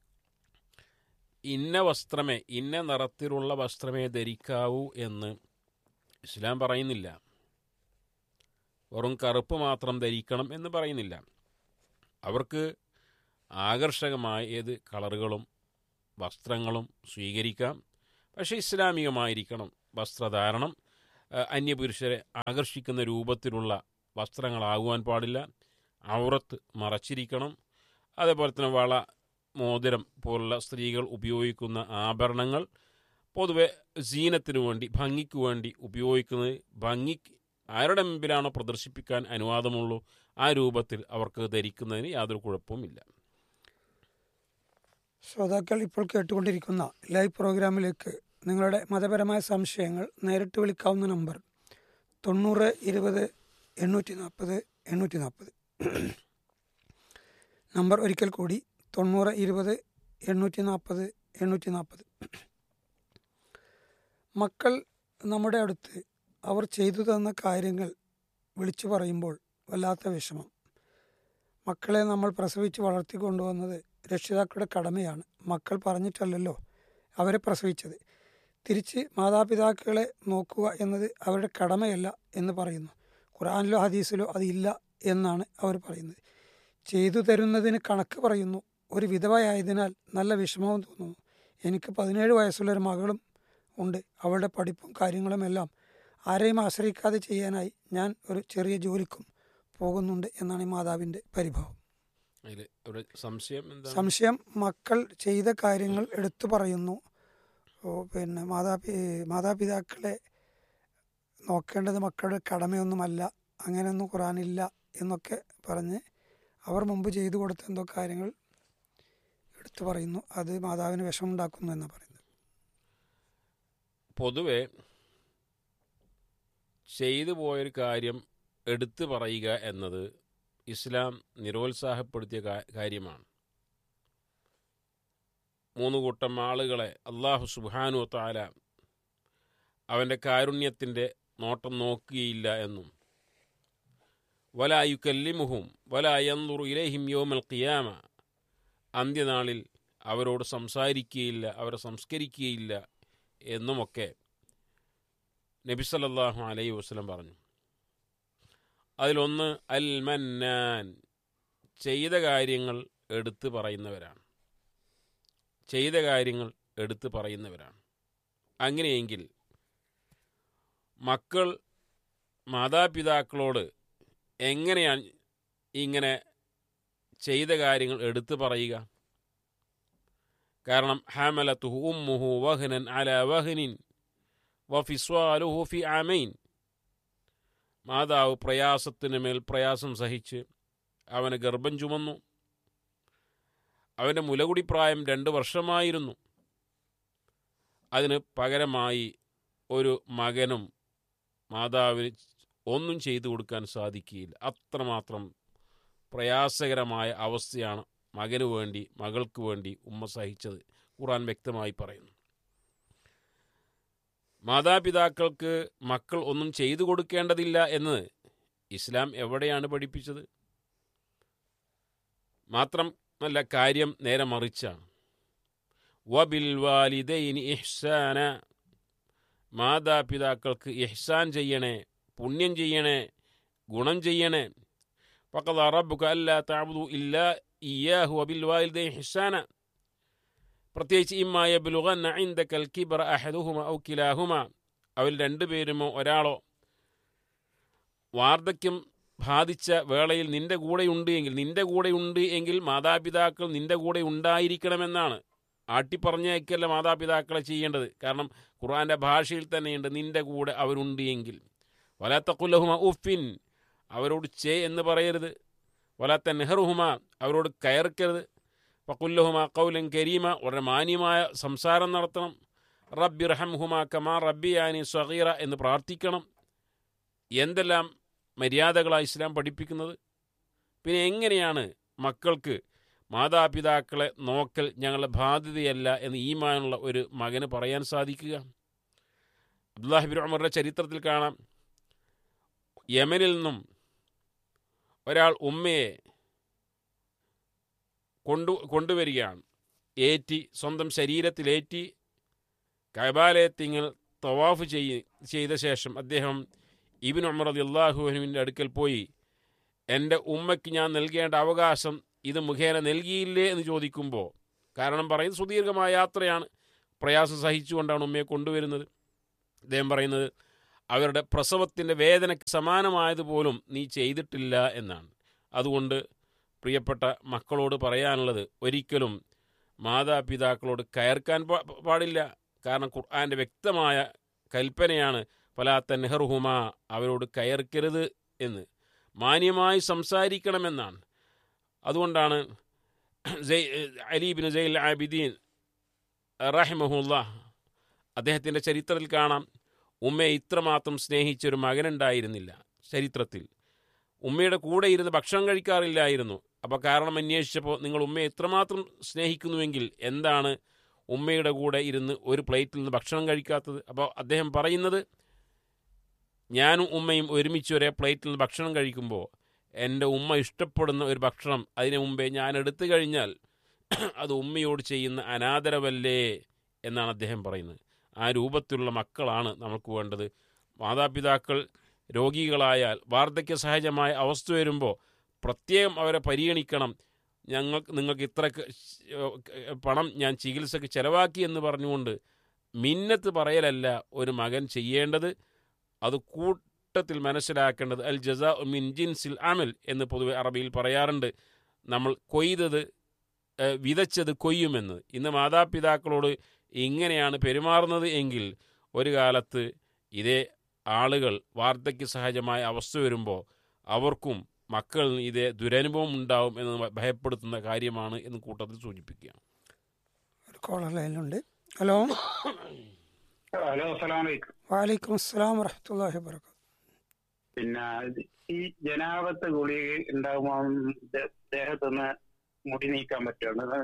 ഇന്ന വസ്ത്രമേ ഇന്ന നിറത്തിലുള്ള വസ്ത്രമേ ധരിക്കാവൂ എന്ന് ഇസ്ലാം പറയുന്നില്ല വെറും കറുപ്പ് മാത്രം ധരിക്കണം എന്ന് പറയുന്നില്ല അവർക്ക് ആകർഷകമായ ഏത് കളറുകളും വസ്ത്രങ്ങളും സ്വീകരിക്കാം പക്ഷേ ഇസ്ലാമികമായിരിക്കണം വസ്ത്രധാരണം അന്യപുരുഷരെ ആകർഷിക്കുന്ന രൂപത്തിലുള്ള വസ്ത്രങ്ങളാകുവാൻ പാടില്ല ഔറത്ത് മറച്ചിരിക്കണം അതേപോലെ തന്നെ വള മോതിരം പോലുള്ള സ്ത്രീകൾ ഉപയോഗിക്കുന്ന ആഭരണങ്ങൾ പൊതുവെ സീനത്തിനു വേണ്ടി ഭംഗിക്ക് വേണ്ടി ഉപയോഗിക്കുന്നത് ഭംഗി ആരുടെ മുമ്പിലാണോ പ്രദർശിപ്പിക്കാൻ അനുവാദമുള്ളൂ ആ രൂപത്തിൽ അവർക്ക് ധരിക്കുന്നതിന് യാതൊരു കുഴപ്പവുമില്ല ശ്രോതാക്കൾ ഇപ്പോൾ കേട്ടുകൊണ്ടിരിക്കുന്ന ലൈവ് പ്രോഗ്രാമിലേക്ക് നിങ്ങളുടെ മതപരമായ സംശയങ്ങൾ നേരിട്ട് വിളിക്കാവുന്ന നമ്പർ തൊണ്ണൂറ് ഇരുപത് എണ്ണൂറ്റി നാൽപ്പത് എണ്ണൂറ്റി നാൽപ്പത് നമ്പർ ഒരിക്കൽ കൂടി തൊണ്ണൂറ് ഇരുപത് എണ്ണൂറ്റി നാൽപ്പത് എണ്ണൂറ്റി നാൽപ്പത് മക്കൾ നമ്മുടെ അടുത്ത് അവർ ചെയ്തു തന്ന കാര്യങ്ങൾ വിളിച്ചു പറയുമ്പോൾ വല്ലാത്ത വിഷമം മക്കളെ നമ്മൾ പ്രസവിച്ച് വളർത്തിക്കൊണ്ടുവന്നത് രക്ഷിതാക്കളുടെ കടമയാണ് മക്കൾ പറഞ്ഞിട്ടല്ലല്ലോ അവരെ പ്രസവിച്ചത് തിരിച്ച് മാതാപിതാക്കളെ നോക്കുക എന്നത് അവരുടെ കടമയല്ല എന്ന് പറയുന്നു ഖുറാനിലോ ഹദീസിലോ അതില്ല എന്നാണ് അവർ പറയുന്നത് ചെയ്തു തരുന്നതിന് കണക്ക് പറയുന്നു ഒരു വിധവയായതിനാൽ നല്ല വിഷമവും തോന്നുന്നു എനിക്ക് പതിനേഴ് വയസ്സുള്ള ഒരു മകളും ഉണ്ട് അവളുടെ പഠിപ്പും കാര്യങ്ങളും എല്ലാം ആരെയും ആശ്രയിക്കാതെ ചെയ്യാനായി ഞാൻ ഒരു ചെറിയ ജോലിക്കും പോകുന്നുണ്ട് എന്നാണ് ഈ മാതാവിൻ്റെ പരിഭവം അതിൽ ഒരു സംശയം എന്താണ് സംശയം മക്കൾ ചെയ്ത കാര്യങ്ങൾ എടുത്തു പറയുന്നു ഓ, പിന്നെ മാതാപി മാതാപിതാക്കളെ നോക്കേണ്ടത് മക്കളുടെ കടമയൊന്നുമല്ല അങ്ങനെയൊന്നും ഖുറാനില്ല എന്നൊക്കെ പറഞ്ഞ് അവർ മുമ്പ് ചെയ്തു കൊടുത്ത എന്തോ കാര്യങ്ങൾ എടുത്തു പറയുന്നു അത് മാതാവിന് വിഷമുണ്ടാക്കുന്നു എന്നാണ് പറയുന്നത് പൊതുവെ ചെയ്തു പോയൊരു കാര്യം എടുത്തു പറയുക എന്നത് ഇസ്ലാം നിരോത്സാഹപ്പെടുത്തിയ കാ- കാര്യമാണ് മൂന്ന് കൂട്ടം ആളുകളെ അള്ളാഹു സുബാനു താല അവൻ്റെ കാരുണ്യത്തിൻ്റെ നോട്ടം നോക്കുകയില്ല എന്നും വലായു കല്ലിമുഹും വലായന്തുറു ഇലഹിം യോമൽ ഖിയാമ അന്ത്യനാളിൽ അവരോട് സംസാരിക്കുകയില്ല അവരെ സംസ്കരിക്കുകയില്ല എന്നുമൊക്കെ നബി സല്ലല്ലാഹു അലൈഹി വസല്ലം പറഞ്ഞു അതിലൊന്ന് അൽ മന്നാൻ ചെയ്ത കാര്യങ്ങൾ എടുത്തു പറയുന്നവരാണ് ചെയ്ത കാര്യങ്ങൾ എടുത്തു പറയുന്നവരാണ് അങ്ങനെയെങ്കിൽ മക്കൾ മാതാപിതാക്കളോട് എങ്ങനെയാണ് ഇങ്ങനെ ചെയ്ത കാര്യങ്ങൾ എടുത്തു പറയുക കാരണം ഹാമലത്തുഹു ഉമ്മുഹു വഹ്നൻ അല വഹ്നിൻ വഫിസ്വാലുഹു ഫി ആമൈൻ മാതാവ് പ്രയാസത്തിന് മേൽ പ്രയാസം സഹിച്ച് അവന് ഗർഭം ചുമന്നു അവൻ്റെ മുലകുടി പ്രായം രണ്ട് വർഷമായിരുന്നു അതിന് പകരമായി ഒരു മകനും മാതാവിന് ഒന്നും ചെയ്തു കൊടുക്കാൻ സാധിക്കുകയില്ല അത്രമാത്രം പ്രയാസകരമായ അവസ്ഥയാണ് മകന് വേണ്ടി മകൾക്ക് വേണ്ടി ഉമ്മ സഹിച്ചത് ഖുറാൻ വ്യക്തമായി പറയുന്നു മാതാപിതാക്കൾക്ക് മക്കൾ ഒന്നും ചെയ്തു കൊടുക്കേണ്ടതില്ല എന്ന് ഇസ്ലാം എവിടെയാണ് പഠിപ്പിച്ചത് മാത്രം നല്ല കാര്യം നേരെ മറിച്ചാണ് വബിൽ വാലിദൈനി ഇഹ്സാന മാതാപിതാക്കൾക്ക് ഇഹ്സാൻ ചെയ്യണേ പുണ്യം ചെയ്യണേ ഗുണം ചെയ്യണേ ഫഖദ റബ്ബുക അല്ലാ തഅബുദു ഇല്ലാ ഇയ്യാഹു വബിൽ വാലിദൈനി ഇഹ്സാന പ്രത്യേകിച്ച് ഇമ്മായ ബിലുഗന്ന ഇൻദക്കൽ കിബർ അഹദുഹുമ ഔ കിലാഹുമ അവൽ രണ്ടുപേരുമോ ഒരാളോ വാർദ്ധക്യം ബാധിച്ച വേളയിൽ നിന്റെ കൂടെയുണ്ട് എങ്കിൽ നിന്റെ കൂടെയുണ്ട് എങ്കിൽ മാതാപിതാക്കൾ നിന്റെ കൂടെ ഉണ്ടായിരിക്കണമെന്നാണ് ആട്ടിപ്പറഞ്ഞേക്കല്ല മാതാപിതാക്കളെ ചെയ്യേണ്ടത് കാരണം ഖുർആന്റെ ഭാഷയിൽ തന്നെയുണ്ട് നിന്റെ കൂടെ അവരുണ്ട് എങ്കിൽ വലാത്തക്കുല്ലഹുമ ഉഫിൻ അവരോട് ചേ എന്ന് പറയരുത് വലാത്ത നെഹ്റുഹുമ അവരോട് കയർക്കരുത് ഫക്കുല്ലഹുമ കൗലൻ കരീമ വളരെ മാന്യമായ സംസാരം നടത്തണം റബ്ബി റഹംഹുമ കമാ റബ്ബിയാനി സഹീറ എന്ന് പ്രാർത്ഥിക്കണം എന്തെല്ലാം മര്യാദകളാണ് ഇസ്ലാം പഠിപ്പിക്കുന്നത് പിന്നെ എങ്ങനെയാണ് മക്കൾക്ക് മാതാപിതാക്കളെ നോക്കൽ ഞങ്ങളുടെ ബാധ്യതയല്ല എന്ന് ഈമാനുള്ള ഒരു മകന് പറയാൻ സാധിക്കുക അബ്ദുല്ലാഹിബിൻ ഉമറുടെ ചരിത്രത്തിൽ കാണാം യമനിൽ നിന്നും ഒരാൾ ഉമ്മയെ കൊണ്ടു കൊണ്ടുവരികയാണ് ഏറ്റി സ്വന്തം ശരീരത്തിലേറ്റി കൈബാലയത്തിങ്ങൾ തവാഫ് ചെയ്യ ചെയ്ത ശേഷം അദ്ദേഹം ഇബിൻ ഉമർ അലി അള്ളാഹുവിൻ്റെ അടുക്കൽ പോയി എൻ്റെ ഉമ്മയ്ക്ക് ഞാൻ നൽകേണ്ട അവകാശം ഇത് മുഖേന നൽകിയില്ലേ എന്ന് ചോദിക്കുമ്പോൾ കാരണം പറയുന്നത് സുദീർഘമായ യാത്രയാണ് പ്രയാസം സഹിച്ചുകൊണ്ടാണ് ഉമ്മയെ കൊണ്ടുവരുന്നത് അദ്ദേഹം പറയുന്നത് അവരുടെ പ്രസവത്തിൻ്റെ വേദനയ്ക്ക് സമാനമായതുപോലും നീ ചെയ്തിട്ടില്ല എന്നാണ് അതുകൊണ്ട് പ്രിയപ്പെട്ട മക്കളോട് പറയാനുള്ളത് ഒരിക്കലും മാതാപിതാക്കളോട് കയർക്കാൻ പാ- പാടില്ല കാരണം ഖുർആൻ്റെ വ്യക്തമായ കൽപ്പനയാണ് ഫലാത്ത നെഹ്റുഹുമ അവരോട് കയർക്കരുത് എന്ന് മാന്യമായി സംസാരിക്കണമെന്നാണ് അതുകൊണ്ടാണ് ജയ് അലീബിൻ ജയിൽ ആബിദീൻ റഹിമഹുല്ല അദ്ദേഹത്തിൻ്റെ ചരിത്രത്തിൽ കാണാം ഉമ്മയെ ഇത്രമാത്രം സ്നേഹിച്ചൊരു മകനുണ്ടായിരുന്നില്ല ചരിത്രത്തിൽ ഉമ്മയുടെ കൂടെ ഇരുന്ന് ഭക്ഷണം കഴിക്കാറില്ലായിരുന്നു അപ്പോൾ കാരണം അന്വേഷിച്ചപ്പോൾ നിങ്ങൾ ഉമ്മയെ ഇത്രമാത്രം സ്നേഹിക്കുന്നുവെങ്കിൽ എന്താണ് ഉമ്മയുടെ കൂടെ ഇരുന്ന് ഒരു പ്ലേറ്റിൽ നിന്ന് ഭക്ഷണം കഴിക്കാത്തത് അപ്പോൾ അദ്ദേഹം പറയുന്നത് ഞാനും ഉമ്മയും ഒരുമിച്ച് ഒരേ പ്ലേറ്റിൽ നിന്ന് ഭക്ഷണം കഴിക്കുമ്പോൾ എൻ്റെ ഉമ്മ ഇഷ്ടപ്പെടുന്ന ഒരു ഭക്ഷണം അതിനു മുമ്പേ ഞാൻ എടുത്തു കഴിഞ്ഞാൽ അത് ഉമ്മയോട് ചെയ്യുന്ന അനാദരവല്ലേ എന്നാണ് അദ്ദേഹം പറയുന്നത് ആ രൂപത്തിലുള്ള മക്കളാണ് നമുക്ക് വേണ്ടത് മാതാപിതാക്കൾ രോഗികളായാൽ വാർദ്ധക്യ സഹജമായ അവസ്ഥ വരുമ്പോൾ പ്രത്യേകം അവരെ പരിഗണിക്കണം ഞങ്ങൾക്ക് നിങ്ങൾക്ക് ഇത്ര പണം ഞാൻ ചികിത്സയ്ക്ക് ചെലവാക്കി എന്ന് പറഞ്ഞുകൊണ്ട് മിന്നത്ത് പറയലല്ല ഒരു മകൻ ചെയ്യേണ്ടത് അത് കൂട്ടത്തിൽ മനസ്സിലാക്കേണ്ടത് അൽ ജസാ മിൻ ജിൻസിൽ അമൽ എന്ന് പൊതുവെ അറബിയിൽ പറയാറുണ്ട് നമ്മൾ കൊയ്തത് ഏഹ്, വിതച്ചത് കൊയ്യുമെന്ന് ഇന്ന് മാതാപിതാക്കളോട് ഇങ്ങനെയാണ് പെരുമാറുന്നത് എങ്കിൽ ഒരു കാലത്ത് ഇതേ ആളുകൾ വാർദ്ധക്യ സഹജമായ അവസ്ഥ വരുമ്പോൾ അവർക്കും മക്കളിൽ ഇതേ ദുരനുഭവം ഉണ്ടാവും എന്ന് ഭയപ്പെടുത്തുന്ന കാര്യമാണ് എന്ന് കൂട്ടത്തിൽ സൂചിപ്പിക്കുകയാണ് ഒരു കോളർ ലൈനിലുണ്ട് ഹലോ ഹലോ അസ്സലാം വലൈക്കും വാലൈക്കും അസ്സലാം വറഹമത്തല്ലാഹി വാബർക്കാത്തു പിന്നെ ഇത് ഈ ജനാപത്ത് ഗുളി ഉണ്ടാകുമ്പോൾ ദേ- ദേഹത്തുനിന്ന് മുടി നീക്കാൻ പറ്റുമോ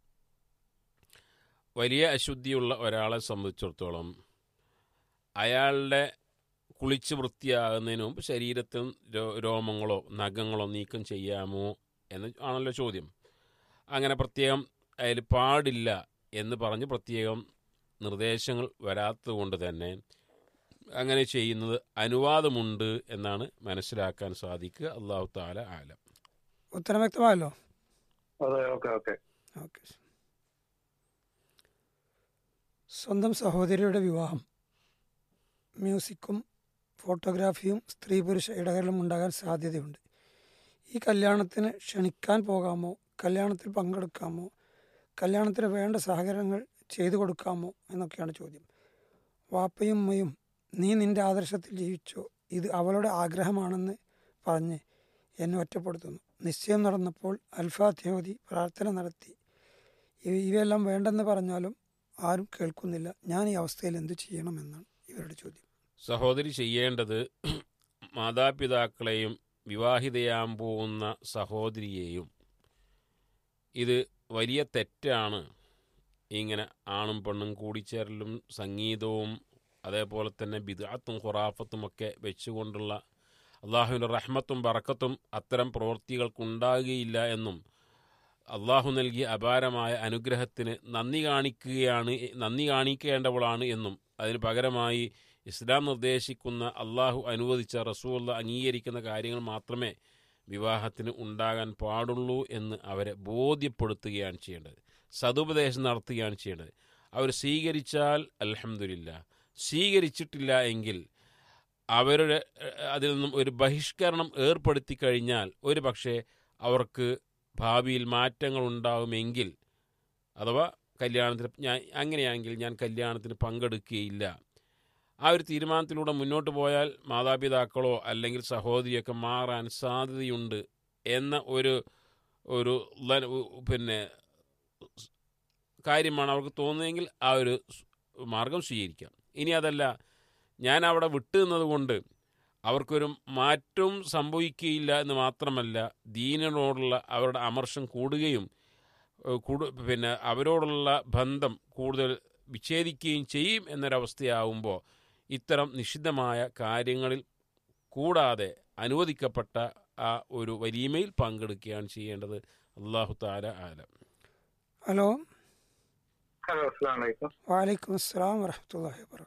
വലിയ അശുദ്ധിയുള്ള ഒരാളെ സംബന്ധിച്ചിടത്തോളം അയാളുടെ കുളിച്ച് വൃത്തിയാകുന്നതിന് മുമ്പ് ശരീരത്തിൽ രോ- രോമങ്ങളോ നഖങ്ങളോ നീക്കം ചെയ്യാമോ എന്ന് ആണല്ലോ ചോദ്യം അങ്ങനെ പ്രത്യേകം അതിൽ പാടില്ല എന്ന് പറഞ്ഞ് പ്രത്യേകം നിർദ്ദേശങ്ങൾ വരാത്തതുകൊണ്ട് തന്നെ അങ്ങനെ ചെയ്യുന്നത് അനുവാദമുണ്ട് എന്നാണ് മനസ്സിലാക്കാൻ സാധിക്കുക അള്ളാഹു താല ആലം ഉത്തരം വ്യക്തമായല്ലോ അതെ ഓക്കെ ഓക്കെ ഓക്കെ സ്വന്തം സഹോദരിയുടെ വിവാഹം മ്യൂസിക്കും ഫോട്ടോഗ്രാഫിയും സ്ത്രീ പുരുഷ ഇടകലം ഉണ്ടാകാൻ സാധ്യതയുണ്ട് ഈ കല്യാണത്തിന് ക്ഷണിക്കാൻ പോകാമോ കല്യാണത്തിൽ പങ്കെടുക്കാമോ കല്യാണത്തിന് വേണ്ട സഹകരണങ്ങൾ ചെയ്തു കൊടുക്കാമോ എന്നൊക്കെയാണ് ചോദ്യം വാപ്പയും ഉമ്മയും നീ നിന്റെ ആദർശത്തിൽ ജീവിച്ചോ ഇത് അവളുടെ ആഗ്രഹമാണെന്ന് പറഞ്ഞ് എന്നെ ഒറ്റപ്പെടുത്തുന്നു നിശ്ചയം നടന്നപ്പോൾ അൽഫാത്തിയോതി പ്രാർത്ഥന നടത്തി ഇവ- ഇവയെല്ലാം വേണ്ടെന്ന് പറഞ്ഞാലും ആരും കേൾക്കുന്നില്ല ഞാൻ ഈ അവസ്ഥയിൽ എന്തു ചെയ്യണമെന്നാണ് ഇവരുടെ ചോദ്യം സഹോദരി ചെയ്യേണ്ടത് മാതാപിതാക്കളെയും വിവാഹിതയാൻ പോകുന്ന സഹോദരിയെയും ഇത് വലിയ തെറ്റാണ് ഇങ്ങനെ ആണും പെണ്ണും കൂടിച്ചേരലും സംഗീതവും അതേപോലെ തന്നെ ബിദാത്തും ഖുറാഫത്തും ഒക്കെ വെച്ചുകൊണ്ടുള്ള അള്ളാഹുവിൻ്റെ റഹ്മത്തും ബറക്കത്തും അത്തരം പ്രവൃത്തികൾക്കുണ്ടാകുകയില്ല എന്നും അള്ളാഹു നൽകിയ അപാരമായ അനുഗ്രഹത്തിന് നന്ദി കാണിക്കുകയാണ് നന്ദി കാണിക്കേണ്ടവളാണ് എന്നും അതിന് പകരമായി ഇസ്ലാം നിർദ്ദേശിക്കുന്ന അള്ളാഹു അനുവദിച്ച റസൂള്ള അംഗീകരിക്കുന്ന കാര്യങ്ങൾ മാത്രമേ വിവാഹത്തിന് ഉണ്ടാകാൻ പാടുള്ളൂ എന്ന് അവരെ ബോധ്യപ്പെടുത്തുകയാണ് ചെയ്യേണ്ടത് സതുപദേശം നടത്തുകയാണ് ചെയ്യേണ്ടത് അവർ സ്വീകരിച്ചാൽ അൽഹംദുലില്ല സ്വീകരിച്ചിട്ടില്ല എങ്കിൽ അവരുടെ ഏഹ്, അതിൽ നിന്നും ഒരു ബഹിഷ്കരണം ഏർപ്പെടുത്തി കഴിഞ്ഞാൽ ഒരു പക്ഷേ അവർക്ക് ഭാവിയിൽ മാറ്റങ്ങൾ ഉണ്ടാകുമെങ്കിൽ അഥവാ കല്യാണത്തിന് ഞാൻ അങ്ങനെയാണെങ്കിൽ ഞാൻ കല്യാണത്തിന് പങ്കെടുക്കുകയില്ല ആ ഒരു തീരുമാനത്തിലൂടെ മുന്നോട്ട് പോയാൽ മാതാപിതാക്കളോ അല്ലെങ്കിൽ സഹോദരിയൊക്കെ മാറാൻ സാധ്യതയുണ്ട് എന്ന ഒരു ഒരു ല- പിന്നെ കാര്യമാണ് അവർക്ക് തോന്നുന്നതെങ്കിൽ ആ ഒരു സ് മാർഗം സ്വീകരിക്കാം ഇനി അതല്ല ഞാൻ അവിടെ വിട്ടു നിന്നതുകൊണ്ട് അവർക്കൊരു മാറ്റവും സംഭവിക്കുകയില്ല എന്ന് മാത്രമല്ല ദീനിനോടുള്ള അവരുടെ അമർഷം കൂടുകയും ഏഹ് കൂടു പിന്നെ അവരോടുള്ള ബന്ധം കൂടുതൽ വിച്ഛേദിക്കുകയും ചെയ്യും എന്നൊരവസ്ഥയാവുമ്പോൾ ഇത്തരം നിഷിദ്ധമായ കാര്യങ്ങളിൽ കൂടാതെ അനുവദിക്കപ്പെട്ട ആ ഒരു വലീമയിൽ പങ്കെടുക്കുകയാണ് ചെയ്യേണ്ടത് അള്ളാഹു താല ആലം ഹലോ ഹലോ അസ്സലാം വലൈക്കും വാലൈക്കും അസ്സലാം വറഹമത്തല്ലാഹി വാബർക്കാത്തു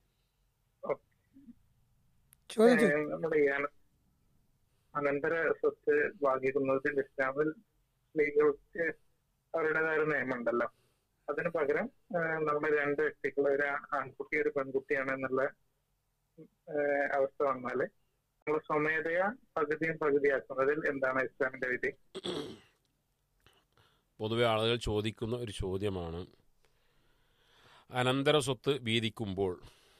ഓ. ചോദിച്ചു ഏഹ്, നമ്മുടെ ഈ അന- അനന്തര സ്വത്ത് ഭാഗിക്കുന്നതിൽ ഇസ്ലാമിൽ സ്ത്രീകൾക്ക് അവരുടേതായ ഒരു നിയമമുണ്ടല്ലോ അതിന് പകരം ഏഹ്, നമ്മുടെ രണ്ട് വ്യക്തികൾ ഒരു ആൺകുട്ടി ഒരു പെൺകുട്ടിയാണ് എന്നുള്ള ഏഹ്, അവസ്ഥ വന്നാല് നമ്മൾ സ്വമേധയാ പകുതിയും പകുതിയാക്കുന്നതിൽ എന്താണ് ഇസ്ലാമിന്റെ വിധി പൊതുവെ ആളുകൾ ചോദിക്കുന്ന ഒരു ചോദ്യമാണ് അനന്തര സ്വത്ത് വീതിക്കുമ്പോൾ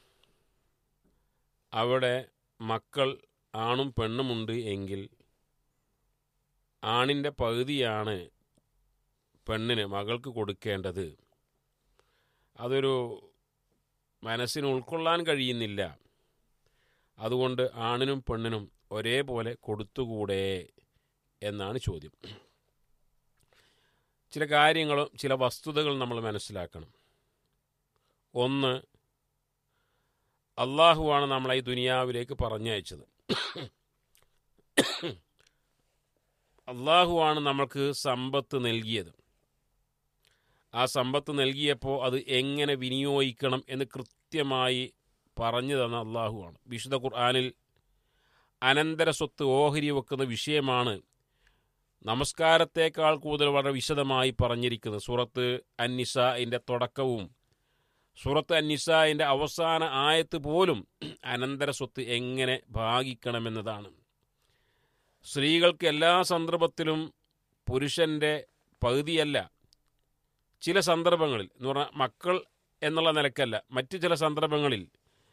അവിടെ മക്കൾ ആണും പെണ്ണുമുണ്ട് എങ്കിൽ ആണിൻ്റെ പകുതിയാണ് പെണ്ണിന് മകൾക്ക് കൊടുക്കേണ്ടത് അതൊരു മനസ്സിന് ഉൾക്കൊള്ളാൻ കഴിയുന്നില്ല അതുകൊണ്ട് ആണിനും പെണ്ണിനും ഒരേപോലെ കൊടുത്തുകൂടെ എന്നാണ് ചോദ്യം ചില കാര്യങ്ങളും ചില വസ്തുതകൾ നമ്മൾ മനസ്സിലാക്കണം ഒന്ന് അള്ളാഹുവാണ് നമ്മളെ ഈ ദുനിയാവിലേക്ക് പറഞ്ഞയച്ചത് അള്ളാഹുവാണ് നമ്മൾക്ക് സമ്പത്ത് നൽകിയത് ആ സമ്പത്ത് നൽകിയപ്പോൾ അത് എങ്ങനെ വിനിയോഗിക്കണം എന്ന് കൃത്യമായി പറഞ്ഞു തന്ന അള്ളാഹുവാണ് വിശുദ്ധ ഖുർആാനിൽ അനന്തര സ്വത്ത് ഓഹരി വെക്കുന്ന വിഷയമാണ് നമസ്കാരത്തേക്കാൾ കൂടുതൽ വളരെ വിശദമായി പറഞ്ഞിരിക്കുന്നത് സൂറത്ത് അന്നിസയിൻ്റെ തുടക്കവും സൂറത്ത് അന്നിസയിൻ്റെ അവസാന ആയത്ത് പോലും അനന്തര സ്വത്ത് എങ്ങനെ ഭാഗിക്കണമെന്നതാണ് സ്ത്രീകൾക്ക് എല്ലാ സന്ദർഭത്തിലും പുരുഷൻ്റെ പകുതിയല്ല ചില സന്ദർഭങ്ങളിൽ എന്ന് പറഞ്ഞാൽ മക്കൾ എന്നുള്ള നിലക്കല്ല മറ്റ് ചില സന്ദർഭങ്ങളിൽ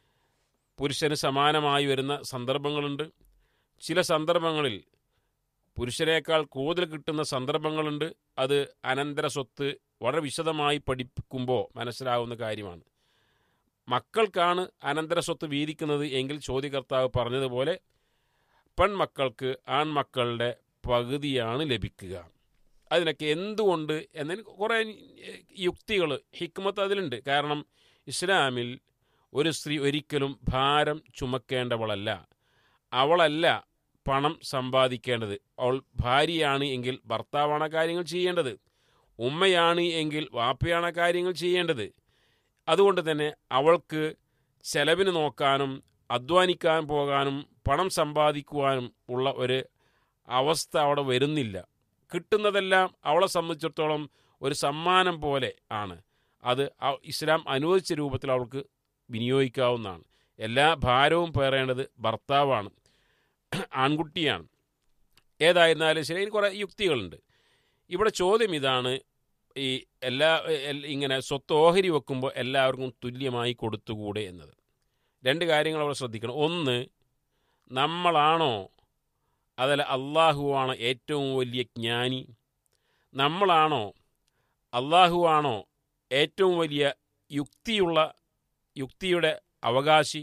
പുരുഷന് സമാനമായി വരുന്ന സന്ദർഭങ്ങളുണ്ട് ചില സന്ദർഭങ്ങളിൽ പുരുഷനേക്കാൾ കൂടുതൽ കിട്ടുന്ന സന്ദർഭങ്ങളുണ്ട് അത് അനന്തര സ്വത്ത് വളരെ വിശദമായി പഠിപ്പിക്കുമ്പോൾ മനസ്സിലാവുന്ന കാര്യമാണ് മക്കൾക്കാണ് അനന്തര സ്വത്ത് വീതിക്കുന്നത് എങ്കിൽ ചോദ്യകർത്താവ് പറഞ്ഞതുപോലെ പെൺമക്കൾക്ക് ആൺമക്കളുടെ പകുതിയാണ് ലഭിക്കുക അതിനൊക്കെ എന്തുകൊണ്ട് എന്നതിന് കുറേ യുക്തികൾ ഹിക്മത്ത് അതിലുണ്ട് കാരണം ഇസ്ലാമിൽ ഒരു സ്ത്രീ ഒരിക്കലും ഭാരം ചുമക്കേണ്ടവളല്ല അവളല്ല പണം സമ്പാദിക്കേണ്ടത് അവൾ ഭാര്യയാണ് എങ്കിൽ ഭർത്താവാണ് കാര്യങ്ങൾ ചെയ്യേണ്ടത് ഉമ്മയാണ് എങ്കിൽ വാപ്പയാണ് കാര്യങ്ങൾ ചെയ്യേണ്ടത് അതുകൊണ്ട് തന്നെ അവൾക്ക് ചെലവിന് നോക്കാനും അധ്വാനിക്കാൻ പോകാനും പണം സമ്പാദിക്കുവാനും ഉള്ള ഒരു അവസ്ഥ അവിടെ വരുന്നില്ല കിട്ടുന്നതെല്ലാം അവളെ സംബന്ധിച്ചിടത്തോളം ഒരു സമ്മാനം പോലെ ആണ് അത് ഇസ്ലാം അനുവദിച്ച രൂപത്തിൽ അവൾക്ക് വിനിയോഗിക്കാവുന്നതാണ് എല്ലാ ഭാരവും പേറേണ്ടത് ഭർത്താവാണ് ആൺകുട്ടിയാണ് ഏതായിരുന്നാലും ശരി അതിന് കുറേ യുക്തികളുണ്ട് ഇവിടെ ചോദ്യം ഇതാണ് ഈ എല്ലാ ഇങ്ങനെ സ്വത്ത് ഓഹരി വെക്കുമ്പോൾ എല്ലാവർക്കും തുല്യമായി കൊടുത്തുകൂടെ എന്നത് രണ്ട് കാര്യങ്ങൾ അവിടെ ശ്രദ്ധിക്കണം ഒന്ന് നമ്മളാണോ അതല്ല അള്ളാഹുവാണ് ഏറ്റവും വലിയ ജ്ഞാനി നമ്മളാണോ അള്ളാഹുവാണോ ഏറ്റവും വലിയ യുക്തിയുള്ള യുക്തിയുടെ അവകാശി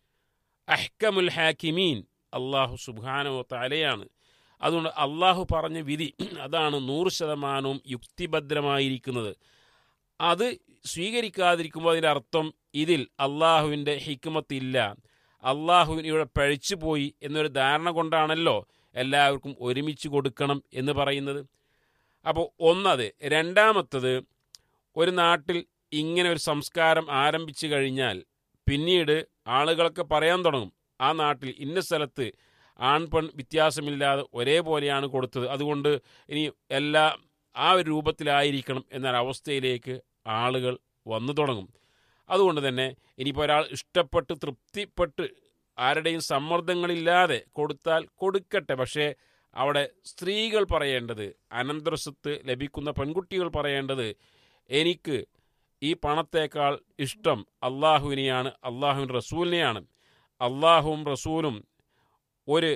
അഹ്കമുൽ ഹാക്കിമീൻ അള്ളാഹു സുബാനോ തലയാണ് അതുകൊണ്ട് അള്ളാഹു പറഞ്ഞ വിധി അതാണ് നൂറ് ശതമാനവും യുക്തിഭദ്രമായിരിക്കുന്നത് അത് സ്വീകരിക്കാതിരിക്കുമ്പോൾ അതിൻ്റെ അർത്ഥം ഇതിൽ അള്ളാഹുവിൻ്റെ ഹിക്മത്തില്ല അള്ളാഹുവിന് ഇവിടെ പഴിച്ചുപോയി എന്നൊരു ധാരണ കൊണ്ടാണല്ലോ എല്ലാവർക്കും ഒരുമിച്ച് കൊടുക്കണം എന്ന് പറയുന്നത് അപ്പോൾ ഒന്നത് രണ്ടാമത്തത് ഒരു നാട്ടിൽ ഇങ്ങനെ ഒരു സംസ്കാരം ആരംഭിച്ചു കഴിഞ്ഞാൽ പിന്നീട് ആളുകളൊക്കെ പറയാൻ തുടങ്ങും ആ നാട്ടിൽ ഇന്ന സ്ഥലത്ത് ആൺ പെൺ വ്യത്യാസമില്ലാതെ ഒരേപോലെയാണ് കൊടുത്തത് അതുകൊണ്ട് ഇനി എല്ലാ ആ ഒരു രൂപത്തിലായിരിക്കണം എന്നൊരവസ്ഥയിലേക്ക് ആളുകൾ വന്നു തുടങ്ങും അതുകൊണ്ട് തന്നെ ഇനിയിപ്പോൾ ഒരാൾ ഇഷ്ടപ്പെട്ട് തൃപ്തിപ്പെട്ട് ആരുടെയും സമ്മർദ്ദങ്ങളില്ലാതെ കൊടുത്താൽ കൊടുക്കട്ടെ പക്ഷേ അവിടെ സ്ത്രീകൾ പറയേണ്ടത് അനന്തരസ്വത്ത് ലഭിക്കുന്ന പെൺകുട്ടികൾ പറയേണ്ടത് എനിക്ക് ഈ പണത്തേക്കാൾ ഇഷ്ടം അള്ളാഹുവിനെയാണ് അള്ളാഹുവിൻ റസൂലിനെയാണ് അള്ളാഹുവും റസൂലും ഒരു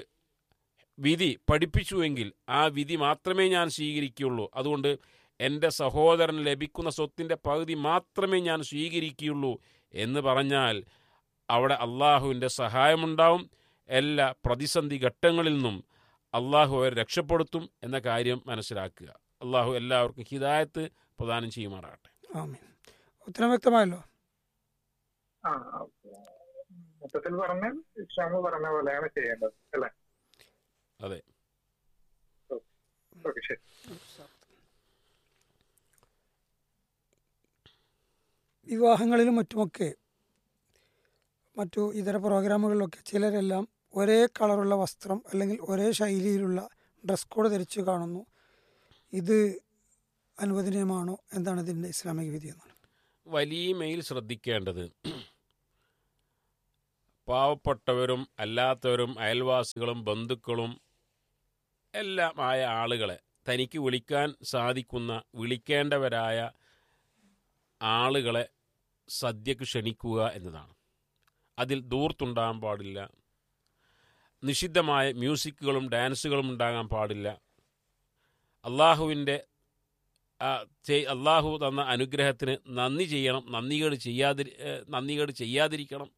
വിധി പഠിപ്പിച്ചുവെങ്കിൽ ആ വിധി മാത്രമേ ഞാൻ സ്വീകരിക്കുകയുള്ളൂ അതുകൊണ്ട് എൻ്റെ സഹോദരന് ലഭിക്കുന്ന സ്വത്തിൻ്റെ പകുതി മാത്രമേ ഞാൻ സ്വീകരിക്കുകയുള്ളൂ എന്ന് പറഞ്ഞാൽ അവിടെ അള്ളാഹുവിൻ്റെ സഹായമുണ്ടാവും എല്ലാ പ്രതിസന്ധി ഘട്ടങ്ങളിൽ നിന്നും അള്ളാഹു അവരെ രക്ഷപ്പെടുത്തും എന്ന കാര്യം മനസ്സിലാക്കുക അള്ളാഹു എല്ലാവർക്കും ഹിദായത്ത് പ്രദാനം ചെയ്യുമാറാകട്ടെ ആമീൻ ഉത്തരം വ്യക്തമായല്ലോ ആ മൊത്തത്തിൽ പറഞ്ഞാൽ ഇസ്ലാമ് പറഞ്ഞ പോലെയാണ് ചെയ്യേണ്ടത് അല്ലേ അതെ ഓക്കെ ശരി വിവാഹങ്ങളിലും മറ്റുമൊക്കെ മറ്റു ഇതര പ്രോഗ്രാമുകളിലൊക്കെ ചിലരെല്ലാം ഒരേ കളറുള്ള വസ്ത്രം അല്ലെങ്കിൽ ഒരേ ശൈലിയിലുള്ള ഡ്രസ് കോഡ് ധരിച്ചു കാണുന്നു ഇത് അനുവദനീയമാണോ എന്താണ് ഇതിൻ്റെ ഇസ്ലാമിക വിധി എന്നാണ് വലിയമയിൽ ശ്രദ്ധിക്കേണ്ടത് പാവപ്പെട്ടവരും അല്ലാത്തവരും അയൽവാസികളും ബന്ധുക്കളും എല്ലാം ആയ ആളുകളെ തനിക്ക് വിളിക്കാൻ സാധിക്കുന്ന വിളിക്കേണ്ടവരായ ആളുകളെ സദ്യക്ക് ക്ഷണിക്കുക എന്നതാണ് അതിൽ ദൂർത്തുണ്ടാകാൻ പാടില്ല നിഷിദ്ധമായ മ്യൂസിക്കുകളും ഡാൻസുകളും ഉണ്ടാകാൻ പാടില്ല അള്ളാഹുവിൻ്റെ അള്ളാഹു തന്ന അനുഗ്രഹത്തിന് നന്ദി ചെയ്യണം നന്ദികേട് ചെയ്യാതിരി നന്ദികേട് ചെയ്യാതിരിക്കണം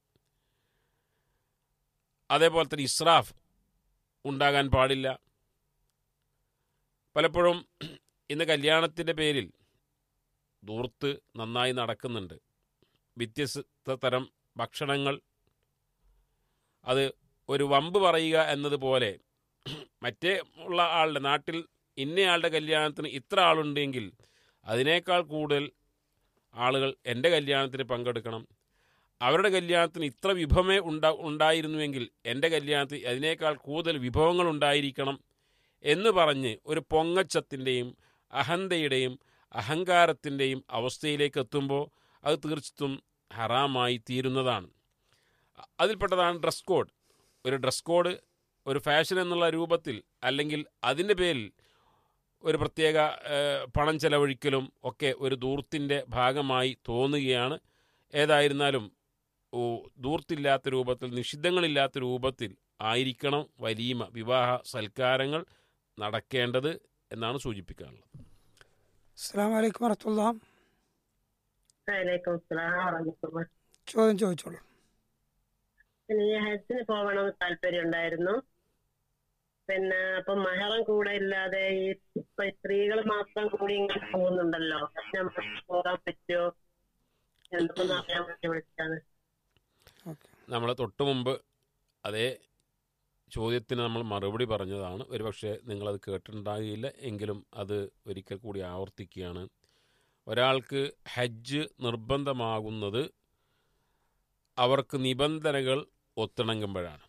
അതേപോലെ തന്നെ ഇസ്രാഫ് ഉണ്ടാകാൻ പാടില്ല പലപ്പോഴും ഇന്ന് കല്യാണത്തിൻ്റെ പേരിൽ ദൂർത്ത് നന്നായി നടക്കുന്നുണ്ട് വ്യത്യസ്ത തരം ഭക്ഷണങ്ങൾ അത് ഒരു വമ്പ് പറയുക എന്നതുപോലെ മറ്റേ ഉള്ള ആളുടെ നാട്ടിൽ ഇന്നയാളുടെ കല്യാണത്തിന് ഇത്ര ആളുണ്ടെങ്കിൽ അതിനേക്കാൾ കൂടുതൽ ആളുകൾ എൻ്റെ കല്യാണത്തിന് പങ്കെടുക്കണം അവരുടെ കല്യാണത്തിന് ഇത്ര വിഭവമേ ഉണ്ടാ ഉണ്ടായിരുന്നുവെങ്കിൽ എൻ്റെ കല്യാണത്തിന് അതിനേക്കാൾ കൂടുതൽ വിഭവങ്ങൾ ഉണ്ടായിരിക്കണം എന്ന് പറഞ്ഞ് ഒരു പൊങ്ങച്ചത്തിൻ്റെയും അഹന്തയുടെയും അഹങ്കാരത്തിൻ്റെയും അവസ്ഥയിലേക്ക് എത്തുമ്പോൾ അത് തീർച്ചയായിട്ടും ഹറാമായി തീരുന്നതാണ് അതിൽപ്പെട്ടതാണ് ഡ്രസ് കോഡ് ഒരു ഡ്രസ് കോഡ് ഒരു ഫാഷൻ എന്നുള്ള രൂപത്തിൽ അല്ലെങ്കിൽ അതിൻ്റെ പേരിൽ ഒരു പ്രത്യേക ഏഹ്, പണം ചെലവഴിക്കലും ഒക്കെ ഒരു ദൂർത്തിൻ്റെ ഭാഗമായി തോന്നുകയാണ് ഏതായിരുന്നാലും ഓ, ദൂർത്തില്ലാത്ത രൂപത്തിൽ നിഷിദ്ധങ്ങളില്ലാത്ത രൂപത്തിൽ ആയിരിക്കണം വലീമ വിവാഹ സൽക്കാരങ്ങൾ നടക്കേണ്ടത് എന്നാണ് സൂചിപ്പിക്കാനുള്ളത് അസ്സാം വലൈക്കും വറഹത്തുള്ള വലൈക്കും സ്ലാം വറഹ്മത്തുള്ളാഹി. ചോദ്യം ചോദിച്ചോളൂ എനിക്ക് ഹജ്ജിന് പോകണമെന്ന് താല്പര്യം ഉണ്ടായിരുന്നു പിന്നെ അപ്പൊ മഹറം കൂടെ ഇല്ലാതെ ഈ ഇപ്പൊ സ്ത്രീകൾ മാത്രം കൂടി ഇങ്ങനെ പോകുന്നുണ്ടല്ലോ നമുക്ക് പോകാൻ പറ്റുമോ എന്തൊന്നും അറിയാൻ വേണ്ടി വിളിച്ചാണ് ഓക്കെ നമ്മൾ തൊട്ട് മുമ്പ് അതേ ചോദ്യത്തിന് നമ്മൾ മറുപടി പറഞ്ഞതാണ് ഒരുപക്ഷെ നിങ്ങളത് കേട്ടിട്ടുണ്ടാകില്ല എങ്കിലും അത് ഒരിക്കൽ കൂടി ആവർത്തിക്കുകയാണ് ഒരാൾക്ക് ഹജ്ജ് നിർബന്ധമാകുന്നത് അവർക്ക് നിബന്ധനകൾ ഒത്തിണങ്ങുമ്പോഴാണ്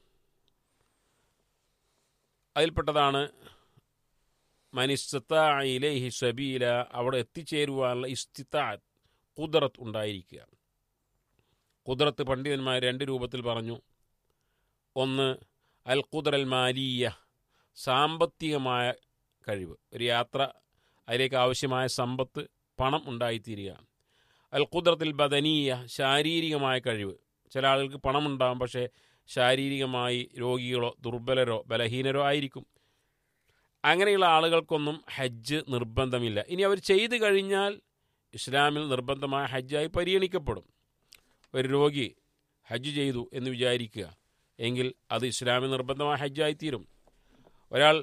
അതിൽപ്പെട്ടതാണ് മനിസ്തയിലേഹി സബീല അവിടെ എത്തിച്ചേരുവാനുള്ള ഇസ്തിത്താത്ത് കുദറത്ത് ഉണ്ടായിരിക്കുക കുദറത്ത് പണ്ഡിതന്മാർ രണ്ട് രൂപത്തിൽ പറഞ്ഞു ഒന്ന് അൽ ഖുദർ അൽ മാലിയ സാമ്പത്തികമായ കഴിവ് ഒരു യാത്ര അതിലേക്ക് ആവശ്യമായ സമ്പത്ത് പണം ഉണ്ടായിത്തീരുക അൽ ഖുദ്രത്തിൽ ബദനീയ ശാരീരികമായ കഴിവ് ചില ആളുകൾക്ക് പണമുണ്ടാകും പക്ഷേ ശാരീരികമായി രോഗികളോ ദുർബലരോ ബലഹീനരോ ആയിരിക്കും അങ്ങനെയുള്ള ആളുകൾക്കൊന്നും ഹജ്ജ് നിർബന്ധമില്ല ഇനി അവർ ചെയ്തു കഴിഞ്ഞാൽ ഇസ്ലാമിൽ നിർബന്ധമായ ഹജ്ജായി പരിഗണിക്കപ്പെടും ഒരു രോഗി ഹജ്ജ് ചെയ്തു എന്ന് വിചാരിക്കുക എങ്കിൽ അത് ഇസ്ലാമിൽ നിർബന്ധമായ ഹജ്ജായി തീരും ഒരാൾ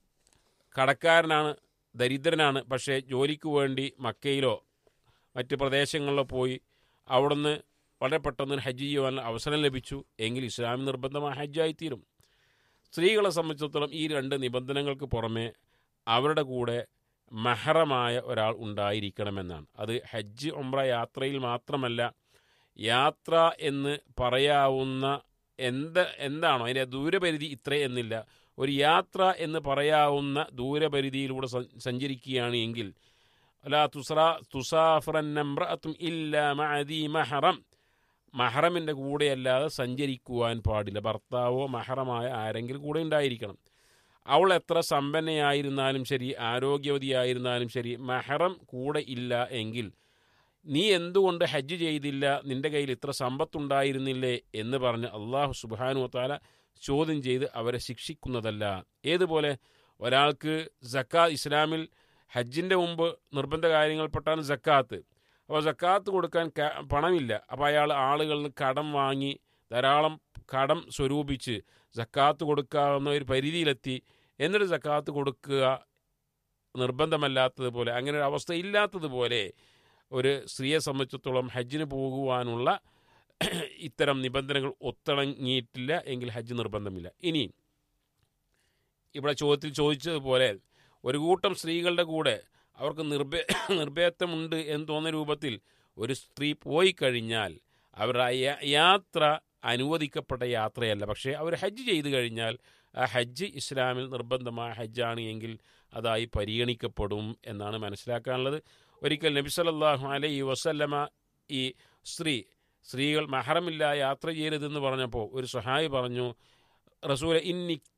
കടക്കാരനാണ് ദരിദ്രനാണ് പക്ഷേ ജോലിക്ക് വേണ്ടി മക്കയിലോ മറ്റ് പ്രദേശങ്ങളിലോ പോയി അവിടുന്ന് വളരെ പെട്ടെന്ന് ഹജ്ജ് ചെയ്യുവാൻ അവസരം ലഭിച്ചു എങ്കിൽ ഇസ്ലാമിൽ നിർബന്ധമായ ഹജ്ജായി തീരും സ്ത്രീകളെ സംബന്ധിച്ചിടത്തോളം ഈ രണ്ട് നിബന്ധനകൾക്ക് പുറമെ അവരുടെ കൂടെ മഹറമായ ഒരാൾ ഉണ്ടായിരിക്കണമെന്നാണ് അത് ഹജ്ജ് ഉംറ യാത്രയിൽ മാത്രമല്ല യാത്ര എന്ന് പറയാവുന്ന എന്ത് എന്താണോ അതിൻ്റെ ദൂരപരിധി ഇത്ര എന്നില്ല ഒരു യാത്ര എന്ന് പറയാവുന്ന ദൂരപരിധിയിലൂടെ സ- സഞ്ചരിക്കുകയാണ് എങ്കിൽ അല്ല തുസ്ര തുസാഫ്രന്നമ്രഅത്തും ഇല്ല മഅദി മഹറം മഹറമിൻ്റെ കൂടെയല്ലാതെ സഞ്ചരിക്കുവാൻ പാടില്ല ഭർത്താവോ മഹറമായ ആരെങ്കിലും കൂടെ ഉണ്ടായിരിക്കണം അവൾ എത്ര സമ്പന്നയായിരുന്നാലും ശരി ആരോഗ്യവതിയായിരുന്നാലും ശരി മഹറം കൂടെ ഇല്ല എങ്കിൽ നീ എന്തുകൊണ്ട് ഹജ്ജ് ചെയ്തില്ല നിന്റെ കയ്യിൽ ഇത്ര സമ്പത്തുണ്ടായിരുന്നില്ലേ എന്ന് പറഞ്ഞ് അള്ളാഹു സുബാനു താല ചോദ്യം ചെയ്ത് അവരെ ശിക്ഷിക്കുന്നതല്ല ഏതുപോലെ ഒരാൾക്ക് സക്കാ ഇസ്ലാമിൽ ഹജ്ജിൻ്റെ മുമ്പ് നിർബന്ധ കാര്യങ്ങൾപ്പെട്ടാണ് സക്കാത്ത് അപ്പോൾ സക്കാത്ത് കൊടുക്കാൻ ക- പണമില്ല അപ്പോൾ അയാൾ ആളുകളിൽ നിന്ന് കടം വാങ്ങി ധാരാളം കടം സ്വരൂപിച്ച് സക്കാത്ത് കൊടുക്കാവുന്ന ഒരു പരിധിയിലെത്തി എന്നിട്ട് സക്കാത്ത് കൊടുക്കുക നിർബന്ധമല്ലാത്തതുപോലെ അങ്ങനെ ഒരു അവസ്ഥ ഇല്ലാത്തതുപോലെ ഒരു സ്ത്രീയെ സംബന്ധിച്ചിടത്തോളം ഹജ്ജിന് പോകുവാനുള്ള ഇത്തരം നിബന്ധനകൾ ഒത്തിണങ്ങിയിട്ടില്ല എങ്കിൽ ഹജ്ജ് നിർബന്ധമില്ല ഇനി ഇവിടെ ചോദ്യത്തിൽ ചോദിച്ചതുപോലെ ഒരു കൂട്ടം സ്ത്രീകളുടെ കൂടെ അവർക്ക് നിർഭേ നിർഭേദമുണ്ട് എന്ന് തോന്നുന്ന രൂപത്തിൽ ഒരു സ്ത്രീ പോയി കഴിഞ്ഞാൽ അവരുടെ ആ യാ- യാത്ര അനുവദിക്കപ്പെട്ട യാത്രയല്ല പക്ഷേ അവർ ഹജ്ജ് ചെയ്തു കഴിഞ്ഞാൽ ആ ഹജ്ജ് ഇസ്ലാമിൽ നിർബന്ധമായ ഹജ്ജാണ് എങ്കിൽ അതായി പരിഗണിക്കപ്പെടും എന്നാണ് മനസ്സിലാക്കാനുള്ളത് ഒരിക്കൽ നബി സല്ലല്ലാഹു അലൈഹി വസല്ലമ ഈ സ്ത്രീ സ്ത്രീകൾ മഹറമില്ല യാത്ര ചെയ്യരുതെന്ന് പറഞ്ഞപ്പോൾ ഒരു സഹായി പറഞ്ഞു റസൂല ഇന്നി